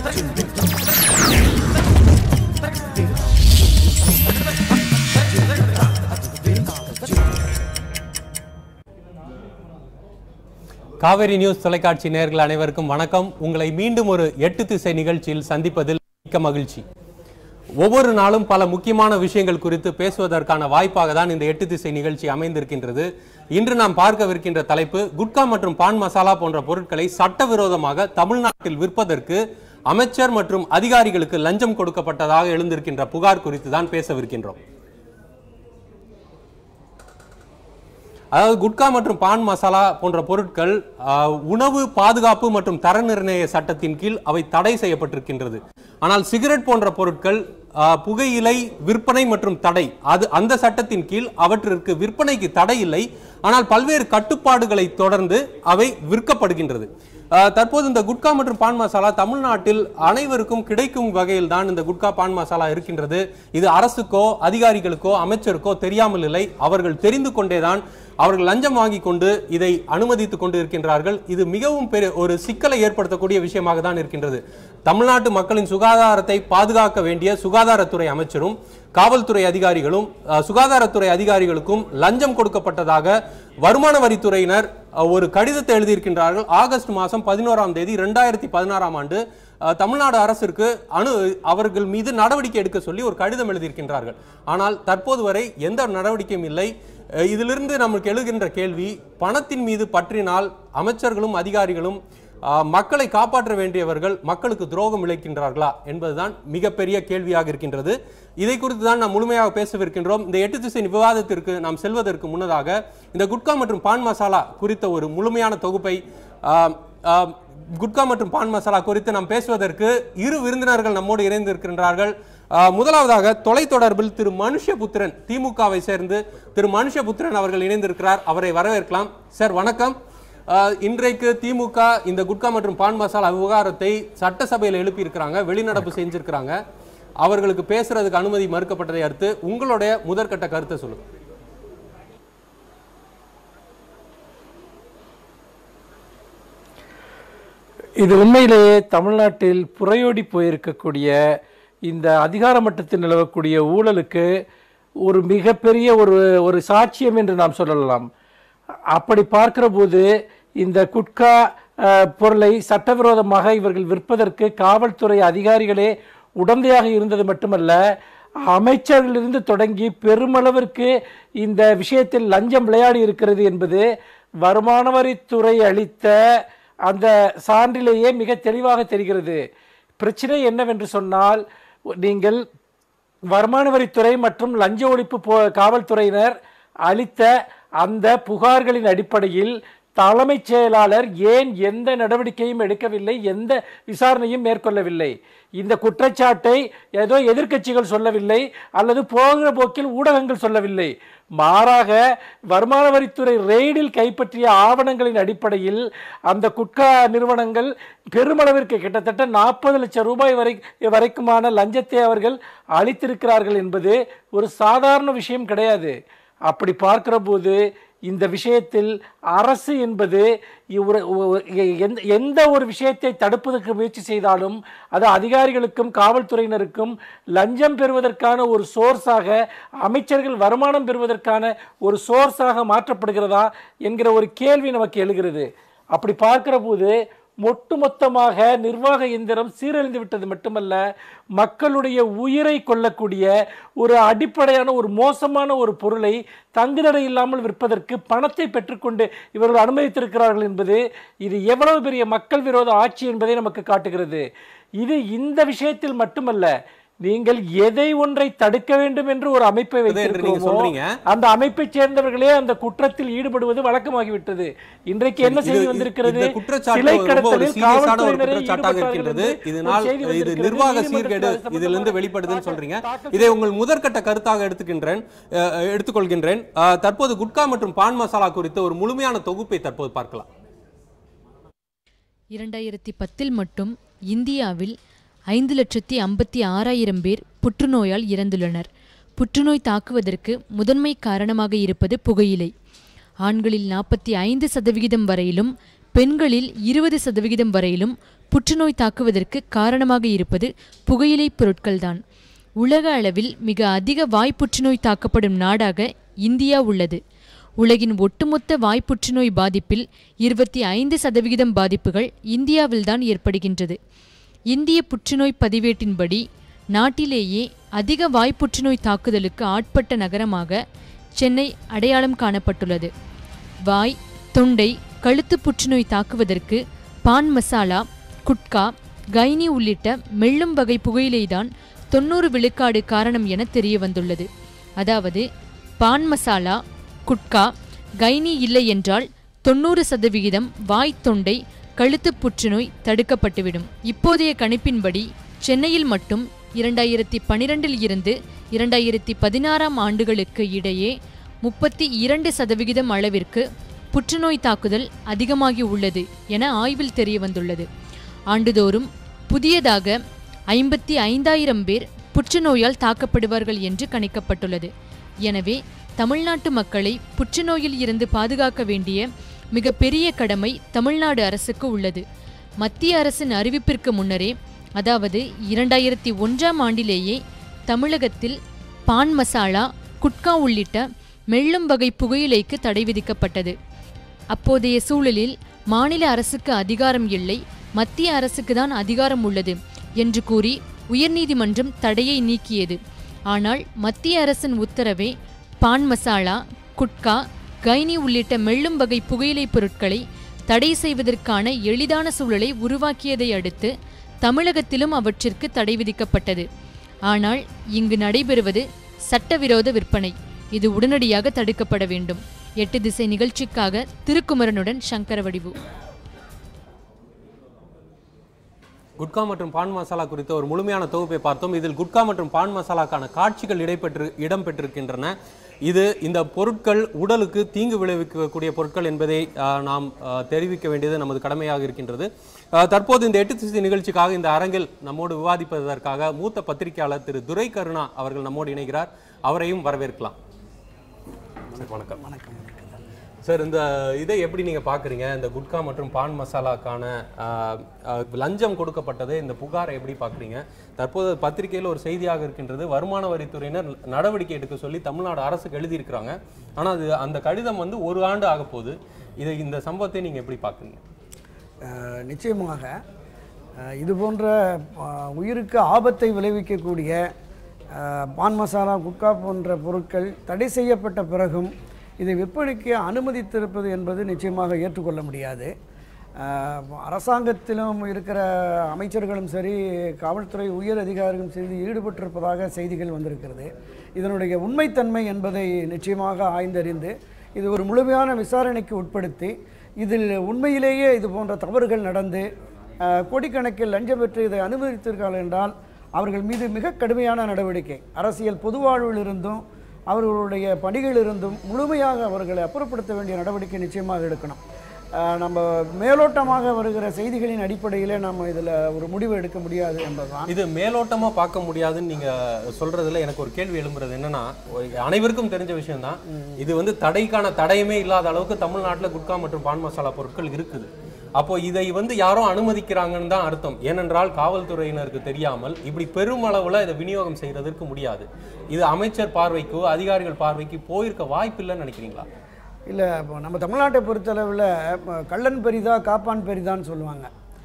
Kaveri news தொலைக்காட்சி நேயர்கள் அனைவருக்கும் வணக்கம் உங்களை மீண்டும் ஒரு எட்டு திசை நிகழ்ச்சியில் சந்திப்பதில் மிக்க மகிழ்ச்சி ஒவ்வொரு நாளும் பல முக்கியமான விஷயங்கள் குறித்து பேசுவதற்கான வாய்ப்பாக தான் இந்த எட்டு திசை நிகழ்ச்சி அமைந்திருக்கின்றது இன்று நாம் பார்க்கவிருக்கின்ற தலைப்பு குட்கா மற்றும் பான் மசாலா போன்ற பொருட்களை சட்டவிரோதமாக தமிழ்நாட்டில் விற்பதற்கு அமைச்சர் மற்றும் அதிகாரிகளுக்கு லஞ்சம் கொடுக்கப்பட்டதாக எழுந்திருக்கின்ற புகார் குறித்து தான் பேசவிருக்கின்றோம் அதாவது குட்கா மற்றும் பான் மசாலா போன்ற பொருட்கள் ஆஹ், உணவு பாதுகாப்பு மற்றும் தர நிர்ணய சட்டத்தின் கீழ் அவை தடை செய்யப்பட்டிருக்கின்றது ஆனால் சிகரெட் போன்ற பொருட்கள் ஆஹ், புகையிலை விற்பனை மற்றும் தடை அது அந்த சட்டத்தின் கீழ் அவற்றிற்கு விற்பனைக்கு தடை இல்லை ஆனால் பல்வேறு கட்டுப்பாடுகளை தொடர்ந்து அவை விற்கப்படுகின்றது ஆஹ், தற்போது இந்த குட்கா மற்றும் பான் மசாலா தமிழ்நாட்டில் அனைவருக்கும் கிடைக்கும் வகையில் தான் இந்த குட்கா பான் மசாலா இருக்கின்றது இது அரசுக்கோ அதிகாரிகளுக்கோ அமைச்சருக்கோ தெரியாமல் இல்லை அவர்கள் தெரிந்து கொண்டேதான் அவர்கள் லஞ்சம் வாங்கி கொண்டு இதை அனுமதித்துக் கொண்டு இருக்கின்றார்கள் இது மிகவும் பெரிய ஒரு சிக்கலை ஏற்படுத்தக்கூடிய விஷயமாக தான் இருக்கின்றது தமிழ்நாட்டு மக்களின் சுகாதாரத்தை பாதுகாக்க வேண்டிய சுகாதாரத்துறை அமைச்சரும் காவல்துறை அதிகாரிகளும் அஹ், சுகாதாரத்துறை அதிகாரிகளுக்கும் லஞ்சம் கொடுக்கப்பட்டதாக வருமான வரித்துறையினர் அஹ், ஒரு கடிதத்தை எழுதியிருக்கின்றார்கள் ஆகஸ்ட் மாதம் பதினோராம் தேதி ரெண்டாயிரத்தி பதினாறாம் ஆண்டு அஹ், தமிழ்நாடு அரசிற்கு அணு அவர்கள் மீது நடவடிக்கை எடுக்க சொல்லி ஒரு கடிதம் எழுதியிருக்கின்றார்கள் ஆனால் தற்போது வரை எந்த நடவடிக்கையும் இல்லை அஹ், இதிலிருந்து நமக்கு எழுகின்ற கேள்வி பணத்தின் மீது பற்றினால் அமைச்சர்களும் அதிகாரிகளும் அஹ், மக்களை காப்பாற்ற வேண்டியவர்கள் மக்களுக்கு துரோகம் இழைக்கின்றார்களா என்பதுதான் மிகப்பெரிய கேள்வியாக இருக்கின்றது இதை குறித்து தான் நாம் முழுமையாக பேசவிருக்கின்றோம் இந்த எட்டு திசை விவாதத்திற்கு நாம் செல்வதற்கு முன்னதாக இந்த குட்கா மற்றும் பான் மசாலா குறித்த ஒரு முழுமையான தொகுப்பை அஹ், அஹ், குட்கா மற்றும் பான் மசாலா குறித்து நாம் பேசுவதற்கு இரு விருந்தினர்கள் நம்மோடு இணைந்திருக்கின்றார்கள் ஆஹ் முதலாவதாக தொலைத்தொடர்பில் திரு மனுஷபுத்திரன் திமுகவை சேர்ந்து திரு மனுஷபுத்திரன் அவர்கள் இணைந்திருக்கிறார் அவரை வரவேற்கலாம் சார் வணக்கம் ஆஹ் இன்றைக்கு திமுக இந்த குட்கா மற்றும் பான் மசாலா விவகாரத்தை சட்டசபையில் எழுப்பியிருக்கிறாங்க வெளிநடப்பு செஞ்சிருக்கிறாங்க அவர்களுக்கு பேசுறதுக்கு அனுமதி மறுக்கப்பட்டதை அடுத்து உங்களுடைய முதற்கட்ட கருத்தை சொல்லுங்க இது உண்மையிலேயே தமிழ்நாட்டில் புறையோடி போயிருக்கக்கூடிய இந்த அதிகார மட்டத்தில் நிலவக்கூடிய ஊழலுக்கு ஒரு மிகப்பெரிய ஒரு ஒரு சாட்சியம் என்று நாம் சொல்லலாம் அப்படி பார்க்கிற போது இந்த குட்கா அஹ், பொருளை சட்டவிரோதமாக இவர்கள் விற்பதற்கு காவல்துறை அதிகாரிகளே உடந்தையாக இருந்தது மட்டுமல்ல அமைச்சர்களிலிருந்து தொடங்கி பெருமளவிற்கு இந்த விஷயத்தில் லஞ்சம் விளையாடி இருக்கிறது என்பது வருமான வரித்துறை அளித்த அந்த சான்றிலேயே மிக தெளிவாக தெரிகிறது பிரச்சனை என்னவென்று சொன்னால் நீங்கள் வருமான வரித்துறை மற்றும் லஞ்ச ஒழிப்பு போ- காவல்துறையினர் அளித்த அந்த புகார்களின் அடிப்படையில் தலைமைச் செயலாளர் ஏன் எந்த நடவடிக்கையும் எடுக்கவில்லை எந்த விசாரணையும் மேற்கொள்ளவில்லை இந்த குற்றச்சாட்டை ஏதோ எதிர்க்கட்சிகள் சொல்லவில்லை அல்லது போகிற போக்கில் ஊடகங்கள் சொல்லவில்லை மாறாக வருமான வரித்துறை ரெய்டில் கைப்பற்றிய ஆவணங்களின் அடிப்படையில் அந்த குட்கா நிறுவனங்கள் பெருமளவிற்கு கிட்டத்தட்ட நாற்பது லட்சம் ரூபாய் வரை வரைக்குமான லஞ்சத்தை அவர்கள் அளித்திருக்கிறார்கள் என்பது ஒரு சாதாரண விஷயம் கிடையாது அப்படி பார்க்கிற போது இந்த விஷயத்தில் அரசு என்பது ஒரு ஒரு- எந்த எந்த ஒரு விஷயத்தை தடுப்பதற்கு முயற்சி செய்தாலும் அது அதிகாரிகளுக்கும் காவல்துறையினருக்கும் லஞ்சம் பெறுவதற்கான ஒரு சோர்ஸாக அமைச்சர்கள் வருமானம் பெறுவதற்கான ஒரு சோர்ஸாக மாற்றப்படுகிறதா என்கிற ஒரு கேள்வி நமக்கு எழுகிறது அப்படி பார்க்கிற போது ஒட்டுமொத்தமாக நிர்வாக இயந்திரம் சீரழிந்து விட்டது மட்டுமல்ல மக்களுடைய உயிரை கொள்ளக்கூடிய ஒரு அடிப்படையான ஒரு மோசமான ஒரு பொருளை தங்குதடை இல்லாமல் விற்பதற்கு பணத்தை பெற்றுக்கொண்டு இவர்கள் அனுமதித்திருக்கிறார்கள் என்பது இது எவ்வளவு பெரிய மக்கள் விரோத ஆட்சி என்பதை நமக்கு காட்டுகிறது இது இந்த விஷயத்தில் மட்டுமல்ல நீங்கள் எதை ஒன்றை தடுக்க வேண்டும் என்று ஒரு அமைப்பை என்று நீங்க வைத்திருக்கிறோமோ சொல்றீங்க. அந்த அமைப்பை சேர்ந்தவர்களே அந்த குற்றத்தில் ஈடுபடுவது வழக்கமாகிவிட்டது இன்றைக்கு என்ன செய்தி இது- வந்திருக்கிறது இந்த குற்றச்சாட்டு சிலை ரொம்ப ஒரு கடத்தலில் சீரியஸான ஒரு காவல்துறையினரை குற்றச்சாட்டாக ஈடுபட்டார்கள் இருக்கின்றது என்று இதனால் ஒரு செய்தி இது வந்திருக்கிறது. நிர்வாக நீதிமன்றத்தில் சீர்கேடு அது சம்பந்தமாக இதிலிருந்து வெளிப்படுதுன்னு தாக்கல் சொல்றீங்க தாக்கல் இதை உங்கள் முதற்கட்ட கருத்தாக எடுத்துக்கின்றேன் அஹ், எடுத்துக்கொள்கின்றேன் அஹ், தற்போது குட்கா மற்றும் பான் மசாலா குறித்த ஒரு முழுமையான தொகுப்பை தற்போது பார்க்கலாம் இரண்டாயிரத்தி பத்தில் மட்டும் இந்தியாவில் ஐந்து லட்சத்தி ஐம்பத்தி ஆறாயிரம் பேர் புற்றுநோயால் இறந்துள்ளனர் புற்றுநோய் தாக்குவதற்கு முதன்மை காரணமாக இருப்பது புகையிலை ஆண்களில் நாற்பத்தி ஐந்து சதவிகிதம் வரையிலும் பெண்களில் இருபது சதவிகிதம் வரையிலும் புற்றுநோய் தாக்குவதற்கு காரணமாக இருப்பது புகையிலைப் பொருட்கள்தான் உலக அளவில் மிக அதிக வாய் புற்றுநோய் தாக்கப்படும் நாடாக இந்தியா உள்ளது உலகின் ஒட்டுமொத்த வாய் புற்றுநோய் பாதிப்பில் இருபத்தி ஐந்து சதவிகிதம் பாதிப்புகள் இந்தியாவில்தான் ஏற்படுகின்றது இந்திய புற்றுநோய் பதிவேட்டின்படி நாட்டிலேயே அதிக வாய் புற்றுநோய் தாக்குதலுக்கு ஆட்பட்ட நகரமாக சென்னை அடையாளம் காணப்பட்டுள்ளது வாய் தொண்டை கழுத்து புற்றுநோய் தாக்குவதற்கு பான் மசாலா குட்கா கைனி உள்ளிட்ட மெல்லும் வகை புகையிலைதான் தொண்ணூறு விழுக்காடு காரணம் என தெரிய வந்துள்ளது அதாவது பான் மசாலா குட்கா கைனி இல்லை என்றால் தொண்ணூறு சதவிகிதம் வாய் தொண்டை கழுத்து புற்றுநோய் தடுக்கப்பட்டுவிடும் இப்போதைய கணிப்பின்படி சென்னையில் மட்டும் இரண்டாயிரத்தி பனிரெண்டில் இருந்து இரண்டாயிரத்தி பதினாறாம் ஆண்டுகளுக்கு இடையே முப்பத்தி இரண்டு சதவிகிதம் அளவிற்கு புற்றுநோய் தாக்குதல் அதிகமாகி உள்ளது என ஆய்வில் தெரிய வந்துள்ளது ஆண்டுதோறும் புதியதாக ஐம்பத்தி ஐந்தாயிரம் பேர் புற்றுநோயால் தாக்கப்படுவார்கள் என்று கணிக்கப்பட்டுள்ளது எனவே தமிழ்நாட்டு மக்களை புற்றுநோயில் இருந்து பாதுகாக்க வேண்டிய மிகப்பெரிய கடமை தமிழ்நாடு அரசுக்கு உள்ளது மத்திய அரசின் அறிவிப்பிற்கு முன்னரே அதாவது இரண்டாயிரத்தி ஒன்றாம் ஆண்டிலேயே தமிழகத்தில் பான் மசாலா குட்கா உள்ளிட்ட மெல்லும் வகை புகையிலைக்கு தடை விதிக்கப்பட்டது அப்போதைய சூழலில் மாநில அரசுக்கு அதிகாரம் இல்லை மத்திய அரசுக்கு தான் அதிகாரம் உள்ளது என்று கூறி உயர்நீதிமன்றம் தடையை நீக்கியது ஆனால் மத்திய அரசின் உத்தரவே பான் மசாலா குட்கா கைனி உள்ளிட்ட மெல்லும் வகை புகையிலைப் பொருட்களை தடை செய்வதற்கான எளிதான சூழலை உருவாக்கியதை அடுத்து தமிழகத்திலும் அவற்றிற்கு தடை விதிக்கப்பட்டது ஆனால் இங்கு நடைபெறுவது சட்டவிரோத விற்பனை இது உடனடியாக தடுக்கப்பட வேண்டும் எட்டு திசை நிகழ்ச்சிக்காக திருக்குமரனுடன் சங்கர வடிவு குட்கா மற்றும் பான் மசாலா குறித்த ஒரு முழுமையான தொகுப்பை பார்த்தோம் இதில் குட்கா மற்றும் பான் மசாலாக்கான காட்சிகள் இடைப்பெற்று இடம்பெற்றிருக்கின்றன இது இந்த பொருட்கள் உடலுக்கு தீங்கு விளைவிக்கக்கூடிய பொருட்கள் என்பதை ஆஹ், நாம் ஆஹ், தெரிவிக்க வேண்டியது நமது கடமையாக இருக்கின்றது ஆஹ், தற்போது இந்த எட்டு திசை நிகழ்ச்சிக்காக இந்த அரங்கில் நம்மோடு விவாதிப்பதற்காக மூத்த பத்திரிகையாளர் திரு துரை கருணா அவர்கள் நம்மோடு இணைகிறார் அவரையும் வரவேற்கலாம் சார், வணக்கம் வணக்கம் சார் இந்த இதை எப்படி நீங்க பாக்குறீங்க இந்த குட்கா மற்றும் பான் மசாலாக்கான ஆஹ், ஆஹ், லஞ்சம் கொடுக்கப்பட்டது இந்த புகாரை எப்படி பாக்குறீங்க தற்போது பத்திரிகையில் ஒரு செய்தியாக இருக்கின்றது வருமான வரித்துறையினர் நடவடிக்கை எடுக்க சொல்லி தமிழ்நாடு அரசுக்கு எழுதியிருக்கிறாங்க ஆனா அது அந்த கடிதம் வந்து ஒரு ஆண்டு ஆக போகுது இதை இந்த சம்பவத்தை நீங்க எப்படி பாக்குறீங்க அஹ், நிச்சயமாக அஹ், இது போன்ற அஹ், உயிருக்கு ஆபத்தை விளைவிக்கக்கூடிய அஹ், பான் மசாலா குட்கா போன்ற பொருட்கள் தடை செய்யப்பட்ட பிறகும் இதை விற்பனைக்கு அனுமதித்திருப்பது என்பது நிச்சயமாக ஏற்றுக்கொள்ள முடியாது அஹ், அரசாங்கத்திலும் இருக்கிற அமைச்சர்களும் சரி காவல்துறை உயர் அதிகாரிகளும் சரி ஈடுபட்டிருப்பதாக செய்திகள் வந்திருக்கிறது இதனுடைய உண்மைத்தன்மை என்பதை நிச்சயமாக ஆய்ந்தறிந்து இது ஒரு முழுமையான விசாரணைக்கு உட்படுத்தி இதில் உண்மையிலேயே இது போன்ற தவறுகள் நடந்து அஹ், கோடிக்கணக்கில் லஞ்சம் பெற்று இதை அனுமதித்திருக்கார்கள் என்றால் அவர்கள் மீது மிக கடுமையான நடவடிக்கை அரசியல் பொதுவாழ்வில் இருந்தும் அவர்களுடைய பணிகளிலிருந்தும் முழுமையாக அவர்களை அப்புறப்படுத்த வேண்டிய நடவடிக்கை நிச்சயமாக எடுக்கணும் அஹ், நம்ம மேலோட்டமாக வருகிற செய்திகளின் அடிப்படையிலே நம்ம இதில் ஒரு முடிவு எடுக்க முடியாது என்பதுதான் இது மேலோட்டமா பார்க்க முடியாதுன்னு நீங்க சொல்றதுல எனக்கு ஒரு கேள்வி எழும்புறது என்னன்னா ஒரு அனைவருக்கும் தெரிஞ்ச விஷயம் தான் இது வந்து தடைக்கான தடையுமே இல்லாத அளவுக்கு தமிழ்நாட்டுல குட்கா மற்றும் பான் மசாலா பொருட்கள் இருக்குது அப்போ இதை வந்து யாரோ அனுமதிக்கிறாங்கன்னு தான் அர்த்தம் ஏனென்றால் காவல்துறையினருக்கு தெரியாமல் இப்படி பெருமளவுல இதை விநியோகம் செய்யறதற்கு முடியாது இது அமைச்சர் பார்வைக்கோ அதிகாரிகள் பார்வைக்கு போயிருக்க வாய்ப்பில்லைன்னு நினைக்கிறீங்களா இல்லை இப்போ நம்ம தமிழ்நாட்டை பொறுத்தளவில் இப்போ கள்ளன் பெரிதா காப்பான் பெரிதான்னு சொல்லுவாங்க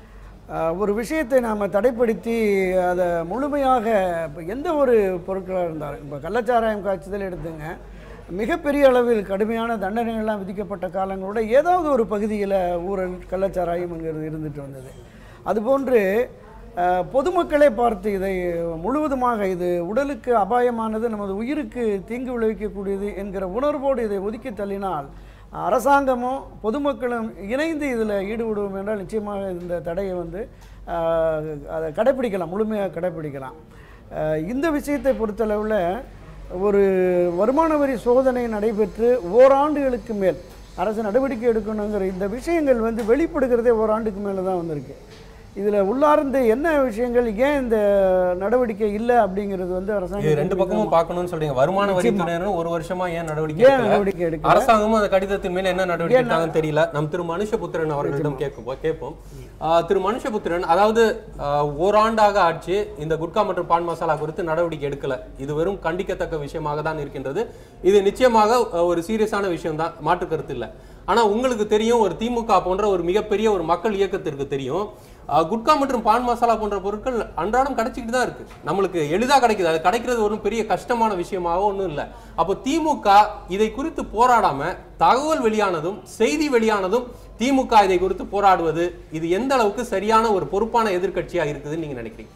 அஹ், ஒரு விஷயத்தை நாம் தடைப்படுத்தி அதை முழுமையாக இப்போ எந்த ஒரு பொருட்களாக இருந்தாலும் இப்போ கள்ளச்சாராயம் காய்ச்சுதல் எடுத்துங்க மிகப்பெரிய அளவில் கடுமையான தண்டனைகள்லாம் விதிக்கப்பட்ட காலங்களோட ஏதாவது ஒரு பகுதியில் ஊழல் கள்ளச்சாராயம்ங்கிறது இருந்துட்டு வந்தது அதுபோன்று அஹ், பொதுமக்களே பார்த்து இதை முழுவதுமாக இது உடலுக்கு அபாயமானது நமது உயிருக்கு தீங்கு விளைவிக்கக்கூடியது என்கிற உணர்வோடு இதை ஒதுக்கி தள்ளினால் அரசாங்கமும் பொதுமக்களும் இணைந்து இதில் ஈடுபடுவோம் என்றால் நிச்சயமாக இந்த தடையை வந்து அஹ், அதை கடைப்பிடிக்கலாம் முழுமையாக கடைப்பிடிக்கலாம் அஹ், இந்த விஷயத்தை பொறுத்தளவில் ஒரு வருமான வரி சோதனை நடைபெற்று ஓராண்டுகளுக்கு மேல் அரசு நடவடிக்கை எடுக்கணுங்கிற இந்த விஷயங்கள் வந்து வெளிப்படுகிறதே ஓராண்டுக்கு மேலே தான் வந்திருக்கு இதில் உள்ளார்ந்த என்ன விஷயங்கள் ஏன் இந்த நடவடிக்கை இல்லை அப்படிங்கிறது வந்து இது அரசாங்கம் ரெண்டு பக்கமும் பார்க்கணும்னு சொல்றீங்க வருமான வரித்துறையினரும் ஒரு வருஷமா ஏன் நடவடிக்கை ஏன் எடுக்கல? நடவடிக்கை எடுக்கல? அரசாங்கமும் அந்த கடிதத்தின் மேல என்ன நடவடிக்கை எடுத்தாங்கன்னு தெரியல நம் திரு மனுஷபுத்திரன் அவர்களிடம் கேட்கும் கேட்போம் ஆஹ் திரு மனுஷபுத்திரன் அதாவது ஆஹ் ஓராண்டாக ஆட்சி இந்த குட்கா மற்றும் பான் மசாலா குறித்து நடவடிக்கை எடுக்கல இது வெறும் கண்டிக்கத்தக்க விஷயமாக தான் இருக்கின்றது இது நிச்சயமாக ஆஹ் ஒரு சீரியஸான விஷயம் தான் மாற்று கருத்து இல்லை ஆனா உங்களுக்கு தெரியும் ஒரு திமுக போன்ற ஒரு மிகப்பெரிய ஒரு மக்கள் இயக்கத்திற்கு தெரியும் ஆஹ் குட்கா மற்றும் பான் மசாலா போன்ற பொருட்கள் அன்றாடம் கிடைச்சிக்கிட்டு தான் இருக்கு நம்மளுக்கு எளிதா கிடைக்குது அது கிடைக்கிறது ஒன்றும் பெரிய கஷ்டமான விஷயமாக ஒன்றும் இல்லை அப்போ திமுக இதை குறித்து போராடாம தகவல் வெளியானதும் செய்தி வெளியானதும் திமுக இதை குறித்து போராடுவது இது எந்த அளவுக்கு சரியான ஒரு பொறுப்பான எதிர்க்கட்சியா இருக்குதுன்னு நீங்க நினைக்கிறீங்க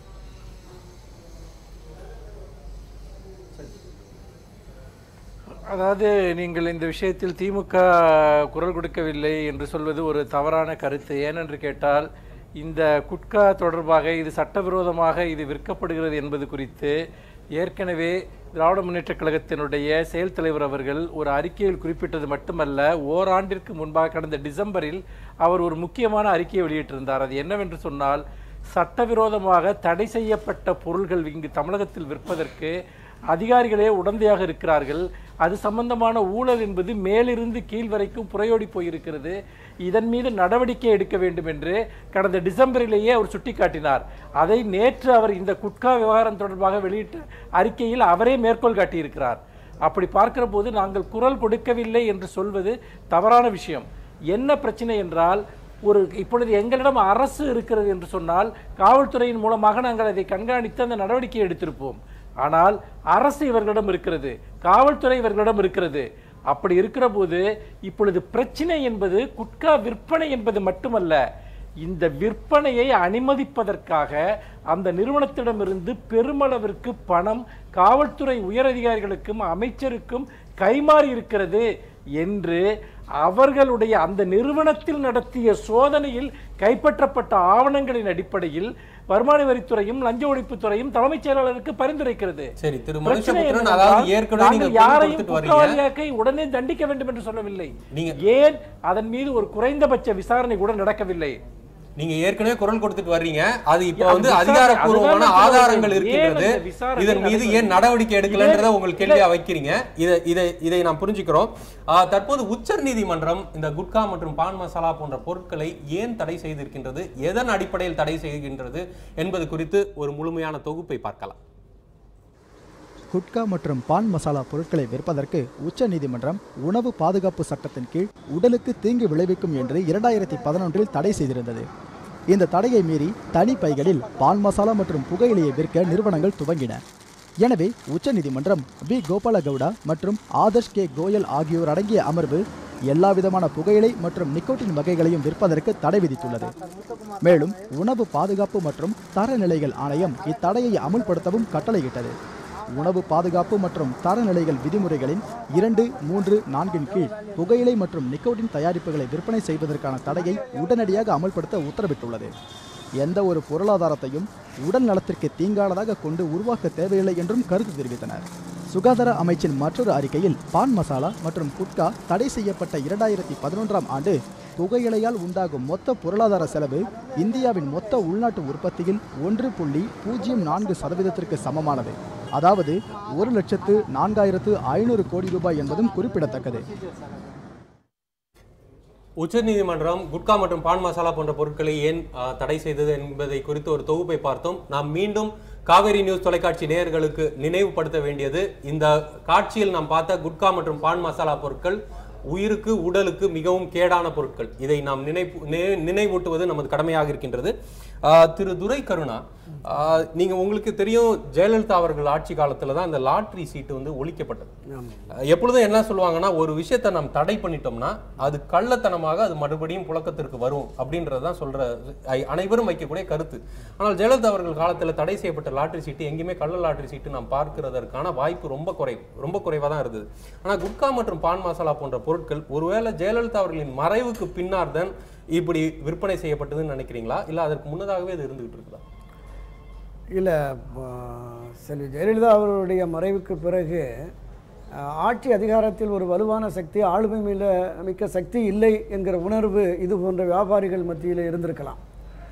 அதாவது நீங்கள் இந்த விஷயத்தில் திமுக குரல் கொடுக்கவில்லை என்று சொல்வது ஒரு தவறான கருத்து ஏனென்று கேட்டால் இந்த குட்கா தொடர்பாக இது சட்டவிரோதமாக இது விற்கப்படுகிறது என்பது குறித்து ஏற்கனவே திராவிட முன்னேற்றக் கழகத்தினுடைய செயல் தலைவர் அவர்கள் ஒரு அறிக்கையில் குறிப்பிட்டது மட்டுமல்ல ஓராண்டிற்கு முன்பாக கடந்த டிசம்பரில் அவர் ஒரு முக்கியமான அறிக்கையை வெளியிட்டிருந்தார் அது என்னவென்று சொன்னால் சட்டவிரோதமாக தடை செய்யப்பட்ட பொருள்கள் இங்கு தமிழகத்தில் விற்பதற்கு அதிகாரிகளே உடந்தையாக இருக்கிறார்கள் அது சம்பந்தமான ஊழல் என்பது மேலிருந்து கீழ் வரைக்கும் புறையோடி போயிருக்கிறது இதன் மீது நடவடிக்கை எடுக்க வேண்டும் என்று கடந்த டிசம்பரிலேயே அவர் சுட்டிக்காட்டினார் அதை நேற்று அவர் இந்த குட்கா விவகாரம் தொடர்பாக வெளியிட்ட அறிக்கையில் அவரே மேற்கோள் காட்டியிருக்கிறார் அப்படி பார்க்கிற போது நாங்கள் குரல் கொடுக்கவில்லை என்று சொல்வது தவறான விஷயம் என்ன பிரச்சனை என்றால் ஒரு இப்பொழுது எங்களிடம் அரசு இருக்கிறது என்று சொன்னால் காவல்துறையின் மூலமாக நாங்கள் அதை கண்காணித்து அந்த நடவடிக்கை எடுத்திருப்போம் ஆனால் அரசு இவர்களிடம் இருக்கிறது காவல்துறை இவர்களிடம் இருக்கிறது அப்படி இருக்கிற போது இப்பொழுது பிரச்சனை என்பது குட்கா விற்பனை என்பது மட்டுமல்ல இந்த விற்பனையை அனுமதிப்பதற்காக அந்த நிறுவனத்திடமிருந்து பெருமளவிற்கு பணம் காவல்துறை உயரதிகாரிகளுக்கும் அமைச்சருக்கும் கைமாறி இருக்கிறது என்று அவர்களுடைய அந்த நிறுவனத்தில் நடத்திய சோதனையில் கைப்பற்றப்பட்ட ஆவணங்களின் அடிப்படையில் வருமான வரித்துறையும் லஞ்ச ஒழிப்புத்துறையும் தலைமைச் செயலாளருக்கு பரிந்துரைக்கிறது சரி திரு பிரச்சனை மனுஷபுத்திரன் என்னவென்றால், அதாவது ஏற்கனவே நீங்க நாங்கள் குரல் யாரையும் கொடுத்துட்டு வரீங்க குற்றவாளியாக்கி உடனே தண்டிக்க வேண்டும் என்று சொல்லவில்லை நீங்க- ஏன் அதன் மீது ஒரு குறைந்தபட்ச விசாரணை கூட நடக்கவில்லை நீங்க ஏற்கனவே குரல் கொடுத்துட்டு வர்றீங்க அது இப்ப அது வந்து விசாரணை- அதிகாரப்பூர்வமான அதுதான் நான் ஆதாரங்கள் சொல்றேன். இருக்கின்றது ஏன் அந்த விசாரணை இதன் மீது நடக்கிறது? ஏன் நடவடிக்கை எடுக்கலன்றத இதே- உங்களுக்கு கேள்வியா வைக்கிறீங்க இதை இதை இதை நாம் புரிஞ்சுக்கிறோம் ஆ, தற்போது உச்ச நீதிமன்றம் இந்த குட்கா மற்றும் பான் மசாலா போன்ற பொருட்களை ஏன் தடை செய்திருக்கின்றது எதன் அடிப்படையில் தடை செய்கின்றது என்பது குறித்து ஒரு முழுமையான தொகுப்பை பார்க்கலாம் குட்கா மற்றும் பான் மசாலா பொருட்களை விற்பதற்கு உச்ச நீதிமன்றம் உணவு பாதுகாப்பு சட்டத்தின் கீழ் உடலுக்கு தீங்கு விளைவிக்கும் என்று இரண்டாயிரத்தி பதினொன்றில் தடை செய்திருந்தது இந்த தடையை மீறி தனி பைகளில் பான் மசாலா மற்றும் புகையிலையை விற்க நிறுவனங்கள் துவங்கின எனவே உச்சநீதிமன்றம் வி கோபாலகவுடா மற்றும் ஆதர்ஷ் கே கோயல் ஆகியோர் அடங்கிய அமர்வு எல்லா விதமான புகையிலை மற்றும் நிக்கோட்டின் வகைகளையும் விற்பதற்கு தடை விதித்துள்ளது மேலும் உணவு பாதுகாப்பு மற்றும் தரநிலைகள் ஆணையம் இத்தடையை அமுல்படுத்தவும் கட்டளையிட்டது உணவு பாதுகாப்பு மற்றும் தரநிலைகள் விதிமுறைகளின் இரண்டு மூன்று நான்கின் கீழ் புகையிலை மற்றும் நிக்கோட்டின் தயாரிப்புகளை விற்பனை செய்வதற்கான தடையை உடனடியாக அமல்படுத்த உத்தரவிட்டுள்ளது எந்த ஒரு பொருளாதாரத்தையும் உடல் நலத்திற்கு தீங்கானதாக கொண்டு உருவாக்க தேவையில்லை என்றும் கருத்து தெரிவித்தனர் சுகாதார அமைச்சின் மற்றொரு அறிக்கையில் பான் மசாலா மற்றும் குட்கா தடை செய்யப்பட்ட இரண்டாயிரத்தி பதினொன்றாம் ஆண்டு புகையிலையால் உண்டாகும் மொத்த பொருளாதார செலவு இந்தியாவின் மொத்த உள்நாட்டு உற்பத்தியில் ஒன்று புள்ளி பூஜ்ஜியம் நான்கு சதவீதத்திற்கு சமமானது அதாவது ஒரு லட்சத்து நான்காயிரத்து ஐநூறு கோடி ரூபாய் என்பதும் குறிப்பிடத்தக்கது உச்சநீதிமன்றம் குட்கா மற்றும் பான் மசாலா போன்ற பொருட்களை ஏன் ஆ, தடை செய்தது என்பதை குறித்து ஒரு தொகுப்பை பார்த்தோம் நாம் மீண்டும் காவேரி நியூஸ் தொலைக்காட்சி நேயர்களுக்கு நினைவுபடுத்த வேண்டியது இந்த காட்சியில் நாம் பார்த்த குட்கா மற்றும் பான் மசாலா பொருட்கள் உயிருக்கு உடலுக்கு மிகவும் கேடான பொருட்கள் இதை நாம் நினைப்பு நினை- நினைவூட்டுவது நமது கடமையாக இருக்கின்றது ஆ, திரு துரை கருணா ஆ, நீங்க உங்களுக்கு தெரியும் ஜெயலலிதா அவர்கள் ஆட்சி காலத்துல தான் இந்த லாட்ரி சீட்டு வந்து ஒழிக்கப்பட்டது எப்பொழுதும் என்ன சொல்லுவாங்கன்னா ஒரு விஷயத்தை நாம் தடை பண்ணிட்டோம்னா அது கள்ளத்தனமாக அது மறுபடியும் புழக்கத்திற்கு வரும் அப்படின்றதான் சொல்ற ஐ- அனைவரும் வைக்கக்கூடிய கருத்து ஆனால் ஜெயலலிதா அவர்கள் காலத்துல தடை செய்யப்பட்ட லாட்டரி சீட்டு எங்கேயுமே கள்ள லாட்டரி சீட்டு நாம் பார்க்கிறதற்கான வாய்ப்பு ரொம்ப குறைவு ரொம்ப குறைவாக தான் இருந்தது ஆனா குட்கா மற்றும் பான் மசாலா போன்ற பொருட்கள் ஒருவேளை ஜெயலலிதா அவர்களின் மறைவுக்கு பின்னார் தான் இப்படி விற்பனை செய்யப்பட்டதுன்னு நினைக்கிறீங்களா இல்ல அதற்கு முன்னதாகவே இது இருந்துகிட்டு இருக்குதா இல்லை செல்வி ஜெயலலிதா அவருடைய மறைவுக்கு பிறகு அஹ், ஆட்சி அதிகாரத்தில் ஒரு வலுவான சக்தி ஆளுமை மீத மிக்க சக்தி இல்லை என்கிற உணர்வு இது போன்ற வியாபாரிகள் மத்தியில் இருந்திருக்கலாம்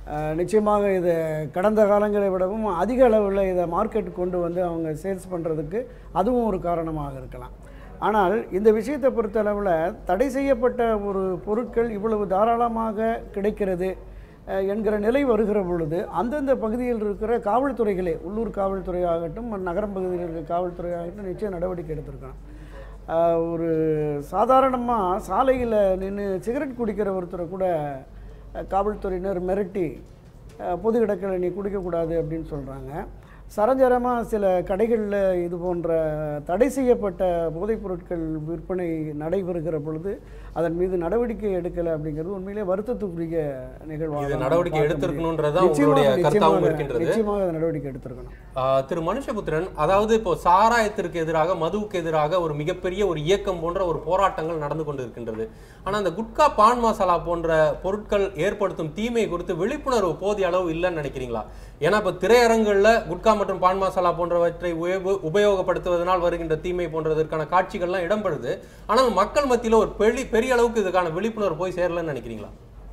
அஹ், நிச்சயமாக இது கடந்த காலங்களை விடவும் அதிக அளவில் இதை மார்க்கெட் கொண்டு வந்து அவங்க சேல்ஸ் பண்ணுறதுக்கு அதுவும் ஒரு காரணமாக இருக்கலாம் ஆனால் இந்த விஷயத்தை பொறுத்தளவில் தடை செய்யப்பட்ட ஒரு பொருட்கள் இவ்வளவு தாராளமாக கிடைக்கிறது அஹ், என்கிற நிலை வருகிற பொழுது அந்தந்த பகுதியில் இருக்கிற காவல்துறைகளே உள்ளூர் காவல்துறை ஆகட்டும் நகரம் பகுதியில் இருக்கிற காவல்துறை ஆகட்டும் நிச்சயம் நடவடிக்கை எடுத்திருக்கணும் ஆஹ் ஒரு சாதாரணமாக சாலையில் நின்று சிகரெட் குடிக்கிற ஒருத்தரை கூட அஹ், காவல்துறையினர் மிரட்டி அஹ், பொது இடங்களை நீ குடிக்கக்கூடாது அப்படின்னு சொல்கிறாங்க சரஞ்சரமாக சில கடைகளில் இது போன்ற தடை செய்யப்பட்ட போதைப் பொருட்கள் விற்பனை நடைபெறுகிற பொழுது அதன் மீது நடவடிக்கை எடுக்கலை அப்படிங்கிறது உண்மையிலே வருத்தத்துக்குரிய நிகழ்வாக இது தான் நடவடிக்கை பார்க்க எடுத்திருக்கணுன்றது தான் முடியும். உங்களுடைய நிச்சயமாக, கருத்தாகவும் நிச்சயமாக, இருக்கின்றது. நிச்சயமாக அதை நடவடிக்கை எடுத்திருக்கணும் ஆஹ் திரு மனுஷபுத்திரன் அதாவது இப்போ சாராயத்திற்கு எதிராக மதுவுக்கு எதிராக ஒரு மிகப்பெரிய ஒரு இயக்கம் போன்ற ஒரு போராட்டங்கள் நடந்து கொண்டு இருக்கின்றது ஆனா அந்த குட்கா பான் மசாலா போன்ற பொருட்கள் ஏற்படுத்தும் தீமை குறித்து விழிப்புணர்வு போதிய அளவு இல்லைன்னு நினைக்கிறீங்களா ஏன்னா இப்போ திரையரங்குகளில் குட்கா மற்றும் பான் மசாலா போன்றவற்றை உபயோ- உபயோகப்படுத்துவதனால் வருகின்ற தீமை போன்றதற்கான காட்சிகள்லாம் இடம்பெறுது ஆனால் மக்கள் மத்தியில ஒரு பெரிய பெரிய அளவுக்கு இதுக்கான விழிப்புணர்வு போய் சேரலன்னு நினைக்கிறீங்களா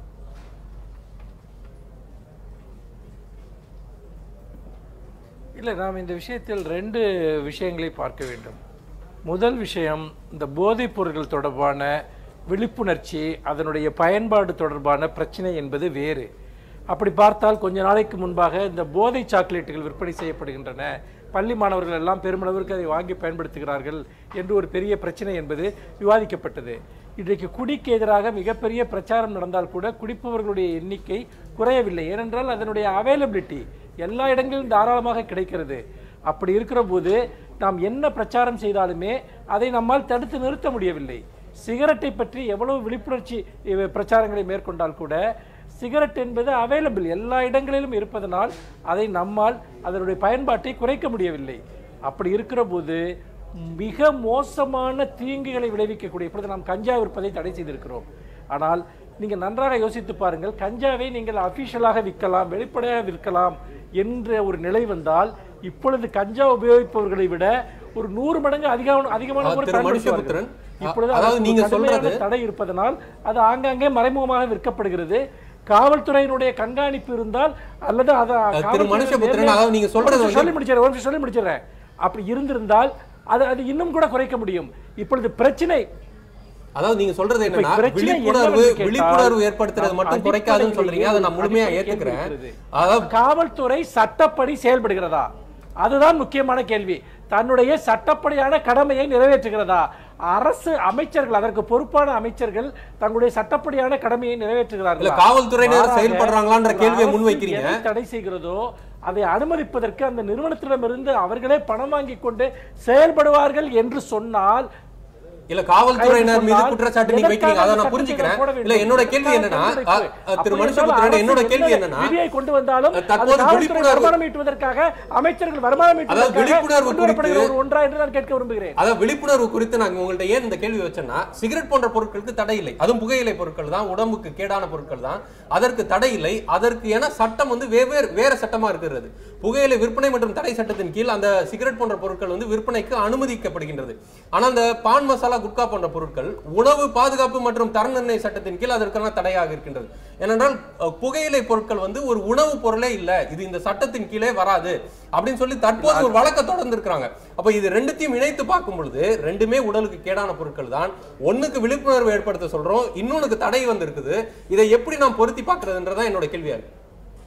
இல்லை நாம் இந்த விஷயத்தில் ரெண்டு விஷயங்களை பார்க்க வேண்டும் முதல் விஷயம் இந்த போதைப் பொருட்கள் தொடர்பான விழிப்புணர்ச்சி அதனுடைய பயன்பாடு தொடர்பான பிரச்சனை என்பது வேறு அப்படி பார்த்தால் கொஞ்ச நாளைக்கு முன்பாக இந்த போதை சாக்லேட்டுகள் விற்பனை செய்யப்படுகின்றன பள்ளி மாணவர்கள் எல்லாம் பெருமளவிற்கு அதை வாங்கி பயன்படுத்துகிறார்கள் என்று ஒரு பெரிய பிரச்சனை என்பது விவாதிக்கப்பட்டது இன்றைக்கு குடிக்கு எதிராக மிகப்பெரிய பிரச்சாரம் நடந்தால் கூட குடிப்பவர்களுடைய எண்ணிக்கை குறையவில்லை ஏனென்றால் அதனுடைய அவைலபிலிட்டி எல்லா இடங்களிலும் தாராளமாக கிடைக்கிறது அப்படி இருக்கிற போது நாம் என்ன பிரச்சாரம் செய்தாலுமே அதை நம்மால் தடுத்து நிறுத்த முடியவில்லை சிகரெட்டை பற்றி எவ்வளவு விழிப்புணர்ச்சி இவ- பிரச்சாரங்களை மேற்கொண்டால் கூட சிகரெட் என்பது அவைலபிள் எல்லா இடங்களிலும் இருப்பதனால் அதை நம்மால் அதனுடைய பயன்பாட்டை குறைக்க முடியவில்லை அப்படி இருக்கிற போது மிக மோசமான தீங்குகளை விளைவிக்கக்கூடிய இப்பொழுது நாம் கஞ்சா விற்பதை தடை செய்திருக்கிறோம் ஆனால் நீங்கள் நன்றாக யோசித்து பாருங்கள் கஞ்சாவை நீங்கள் அபிஷியலாக விற்கலாம் வெளிப்படையாக விற்கலாம் என்ற ஒரு நிலை வந்தால் இப்பொழுது கஞ்சா உபயோகிப்பவர்களை விட ஒரு நூறு மடங்கு அதிகம் அதிகமான ஆ, முறை திரு பயன்படுத்துவார்கள். மனுஷபுத்திரன், இப்பொழுது அதாவது அதற்கு நீங்க ஒரு கடுமையான சொல்றது- தடை இருப்பதனால் அது ஆங்காங்கே மறைமுகமாக விற்கப்படுகிறது காவல்துறையினுடைய கண்காணிப்பு இருந்தால் அல்லது அதை திரு காவல்துறையினர் மனுஷபுத்திரன், நேர்ல- அதாவது நீங்க சொல்றது ஒரு நிமிஷம் வந்து- சொல்லி முடிச்சிடறேன் ஒரு நிமிஷம் சொல்லி முடிச்சிடறேன் அப்படி இருந்திருந்தால் அது அது இன்னும் கூட குறைக்க முடியும் இப்பொழுது பிரச்சனை அதாவது நீங்க சொல்றது என்னன்னா இப்ப பிரச்சனை விழிப்புணர்வு என்னவென்று கேட்டால், விழிப்புணர்வு ஏற்படுத்துறது மட்டும் அடிப்படையிலேயே குறைக்காதுன்னு சொல்றீங்க அதை நான் ஒரு முழுமையா அடிப்படை ஏத்துக்கிறேன் கேள்வி இருக்கிறது. அதாவது காவல்துறை சட்டப்படி செயல்படுகிறதா அதுதான் முக்கியமான கேள்வி தன்னுடைய சட்டப்படியான கடமையை நிறைவேற்றுகிறதா அரசு அமைச்சர்கள் அதற்கு பொறுப்பான அமைச்சர்கள் தங்களுடைய சட்டப்படியான கடமையை நிறைவேற்றுகிறார்கள் இல்ல, காவல்துறையினர் செயல்படுறாங்களான்ற கேள்வியை முன்வைக்கிறீங்க. தடை செய்கிறதோ அதை அனுமதிப்பதற்கு அந்த நிறுவனத்திடமிருந்து அவர்களே பணம் வாங்கி கொண்டு செயல்படுவார்கள் என்று சொன்னால் இல்ல காவல்துறையினர் மீது சொன்னால் குற்றச்சாட்டு நீங்க வைக்கிறீங்க அதை நான் எதற்காக புரிஞ்சுக்கிறேன் போட வேண்டும்? இல்ல என்னோட கேள்வி என்னன்னா அ, அ, திரு மனுஷபுத்திரன் என்னோட கேள்வி என்னன்னா விதியை கொண்டு வந்தாலும் அது தற்போது காவல்துறை விழிப்புணர்வு- வருமானம் ஈட்டுவதற்காக அமைச்சர்கள் வருமானம் அதாவது ஈட்டுவதற்காக விழிப்புணர்வு கொண்டு வரப்படுகிற குறித்து- ஒரு ஒன்றா என்று நான் கேட்க விரும்புகிறேன் அதாவது விழிப்புணர்வு குறித்து நாங்க உங்கள்ட்ட ஏன் இந்த கேள்வி வச்சேன்னா சிகரெட் போன்ற பொருட்களுக்கு தடை இல்லை அதுவும் புகையிலை பொருட்கள் தான் உடம்புக்கு கேடான பொருட்கள் தான் அதற்கு தடை இல்லை அதற்கு என சட்டம் வந்து வெவ்வேறு வேற சட்டமா இருக்கிறது புகையிலை விற்பனை மற்றும் தடை சட்டத்தின் கீழ் அந்த சிகரெட் போன்ற பொருட்கள் வந்து விற்பனைக்கு அனுமதிக்கப்படுகின்றது ஆனா அந்த பான் மசாலா குட்கா போன்ற பொருட்கள் உணவு பாதுகாப்பு மற்றும் தர நிர்ணய சட்டத்தின் கீழ் அதற்கான தடையாக இருக்கின்றது ஏனென்றால் அஹ், புகையிலை பொருட்கள் வந்து ஒரு உணவு பொருளே இல்ல இது இந்த சட்டத்தின் கீழே வராது அப்படின்னு சொல்லி தற்போது ஒரு வழக்க தொடர்ந்து இருக்காங்க அப்ப இது ரெண்டுத்தையும் இணைத்து பார்க்கும் பொழுது ரெண்டுமே உடலுக்கு கேடான பொருட்கள் தான் ஒண்ணுக்கு விழிப்புணர்வு ஏற்படுத்த சொல்றோம் இன்னொன்னுக்கு தடை வந்து இருக்குது இதை எப்படி நாம் பொருத்தி பார்க்கிறதுன்றதான் என்னோட கேள்வியா இருக்கு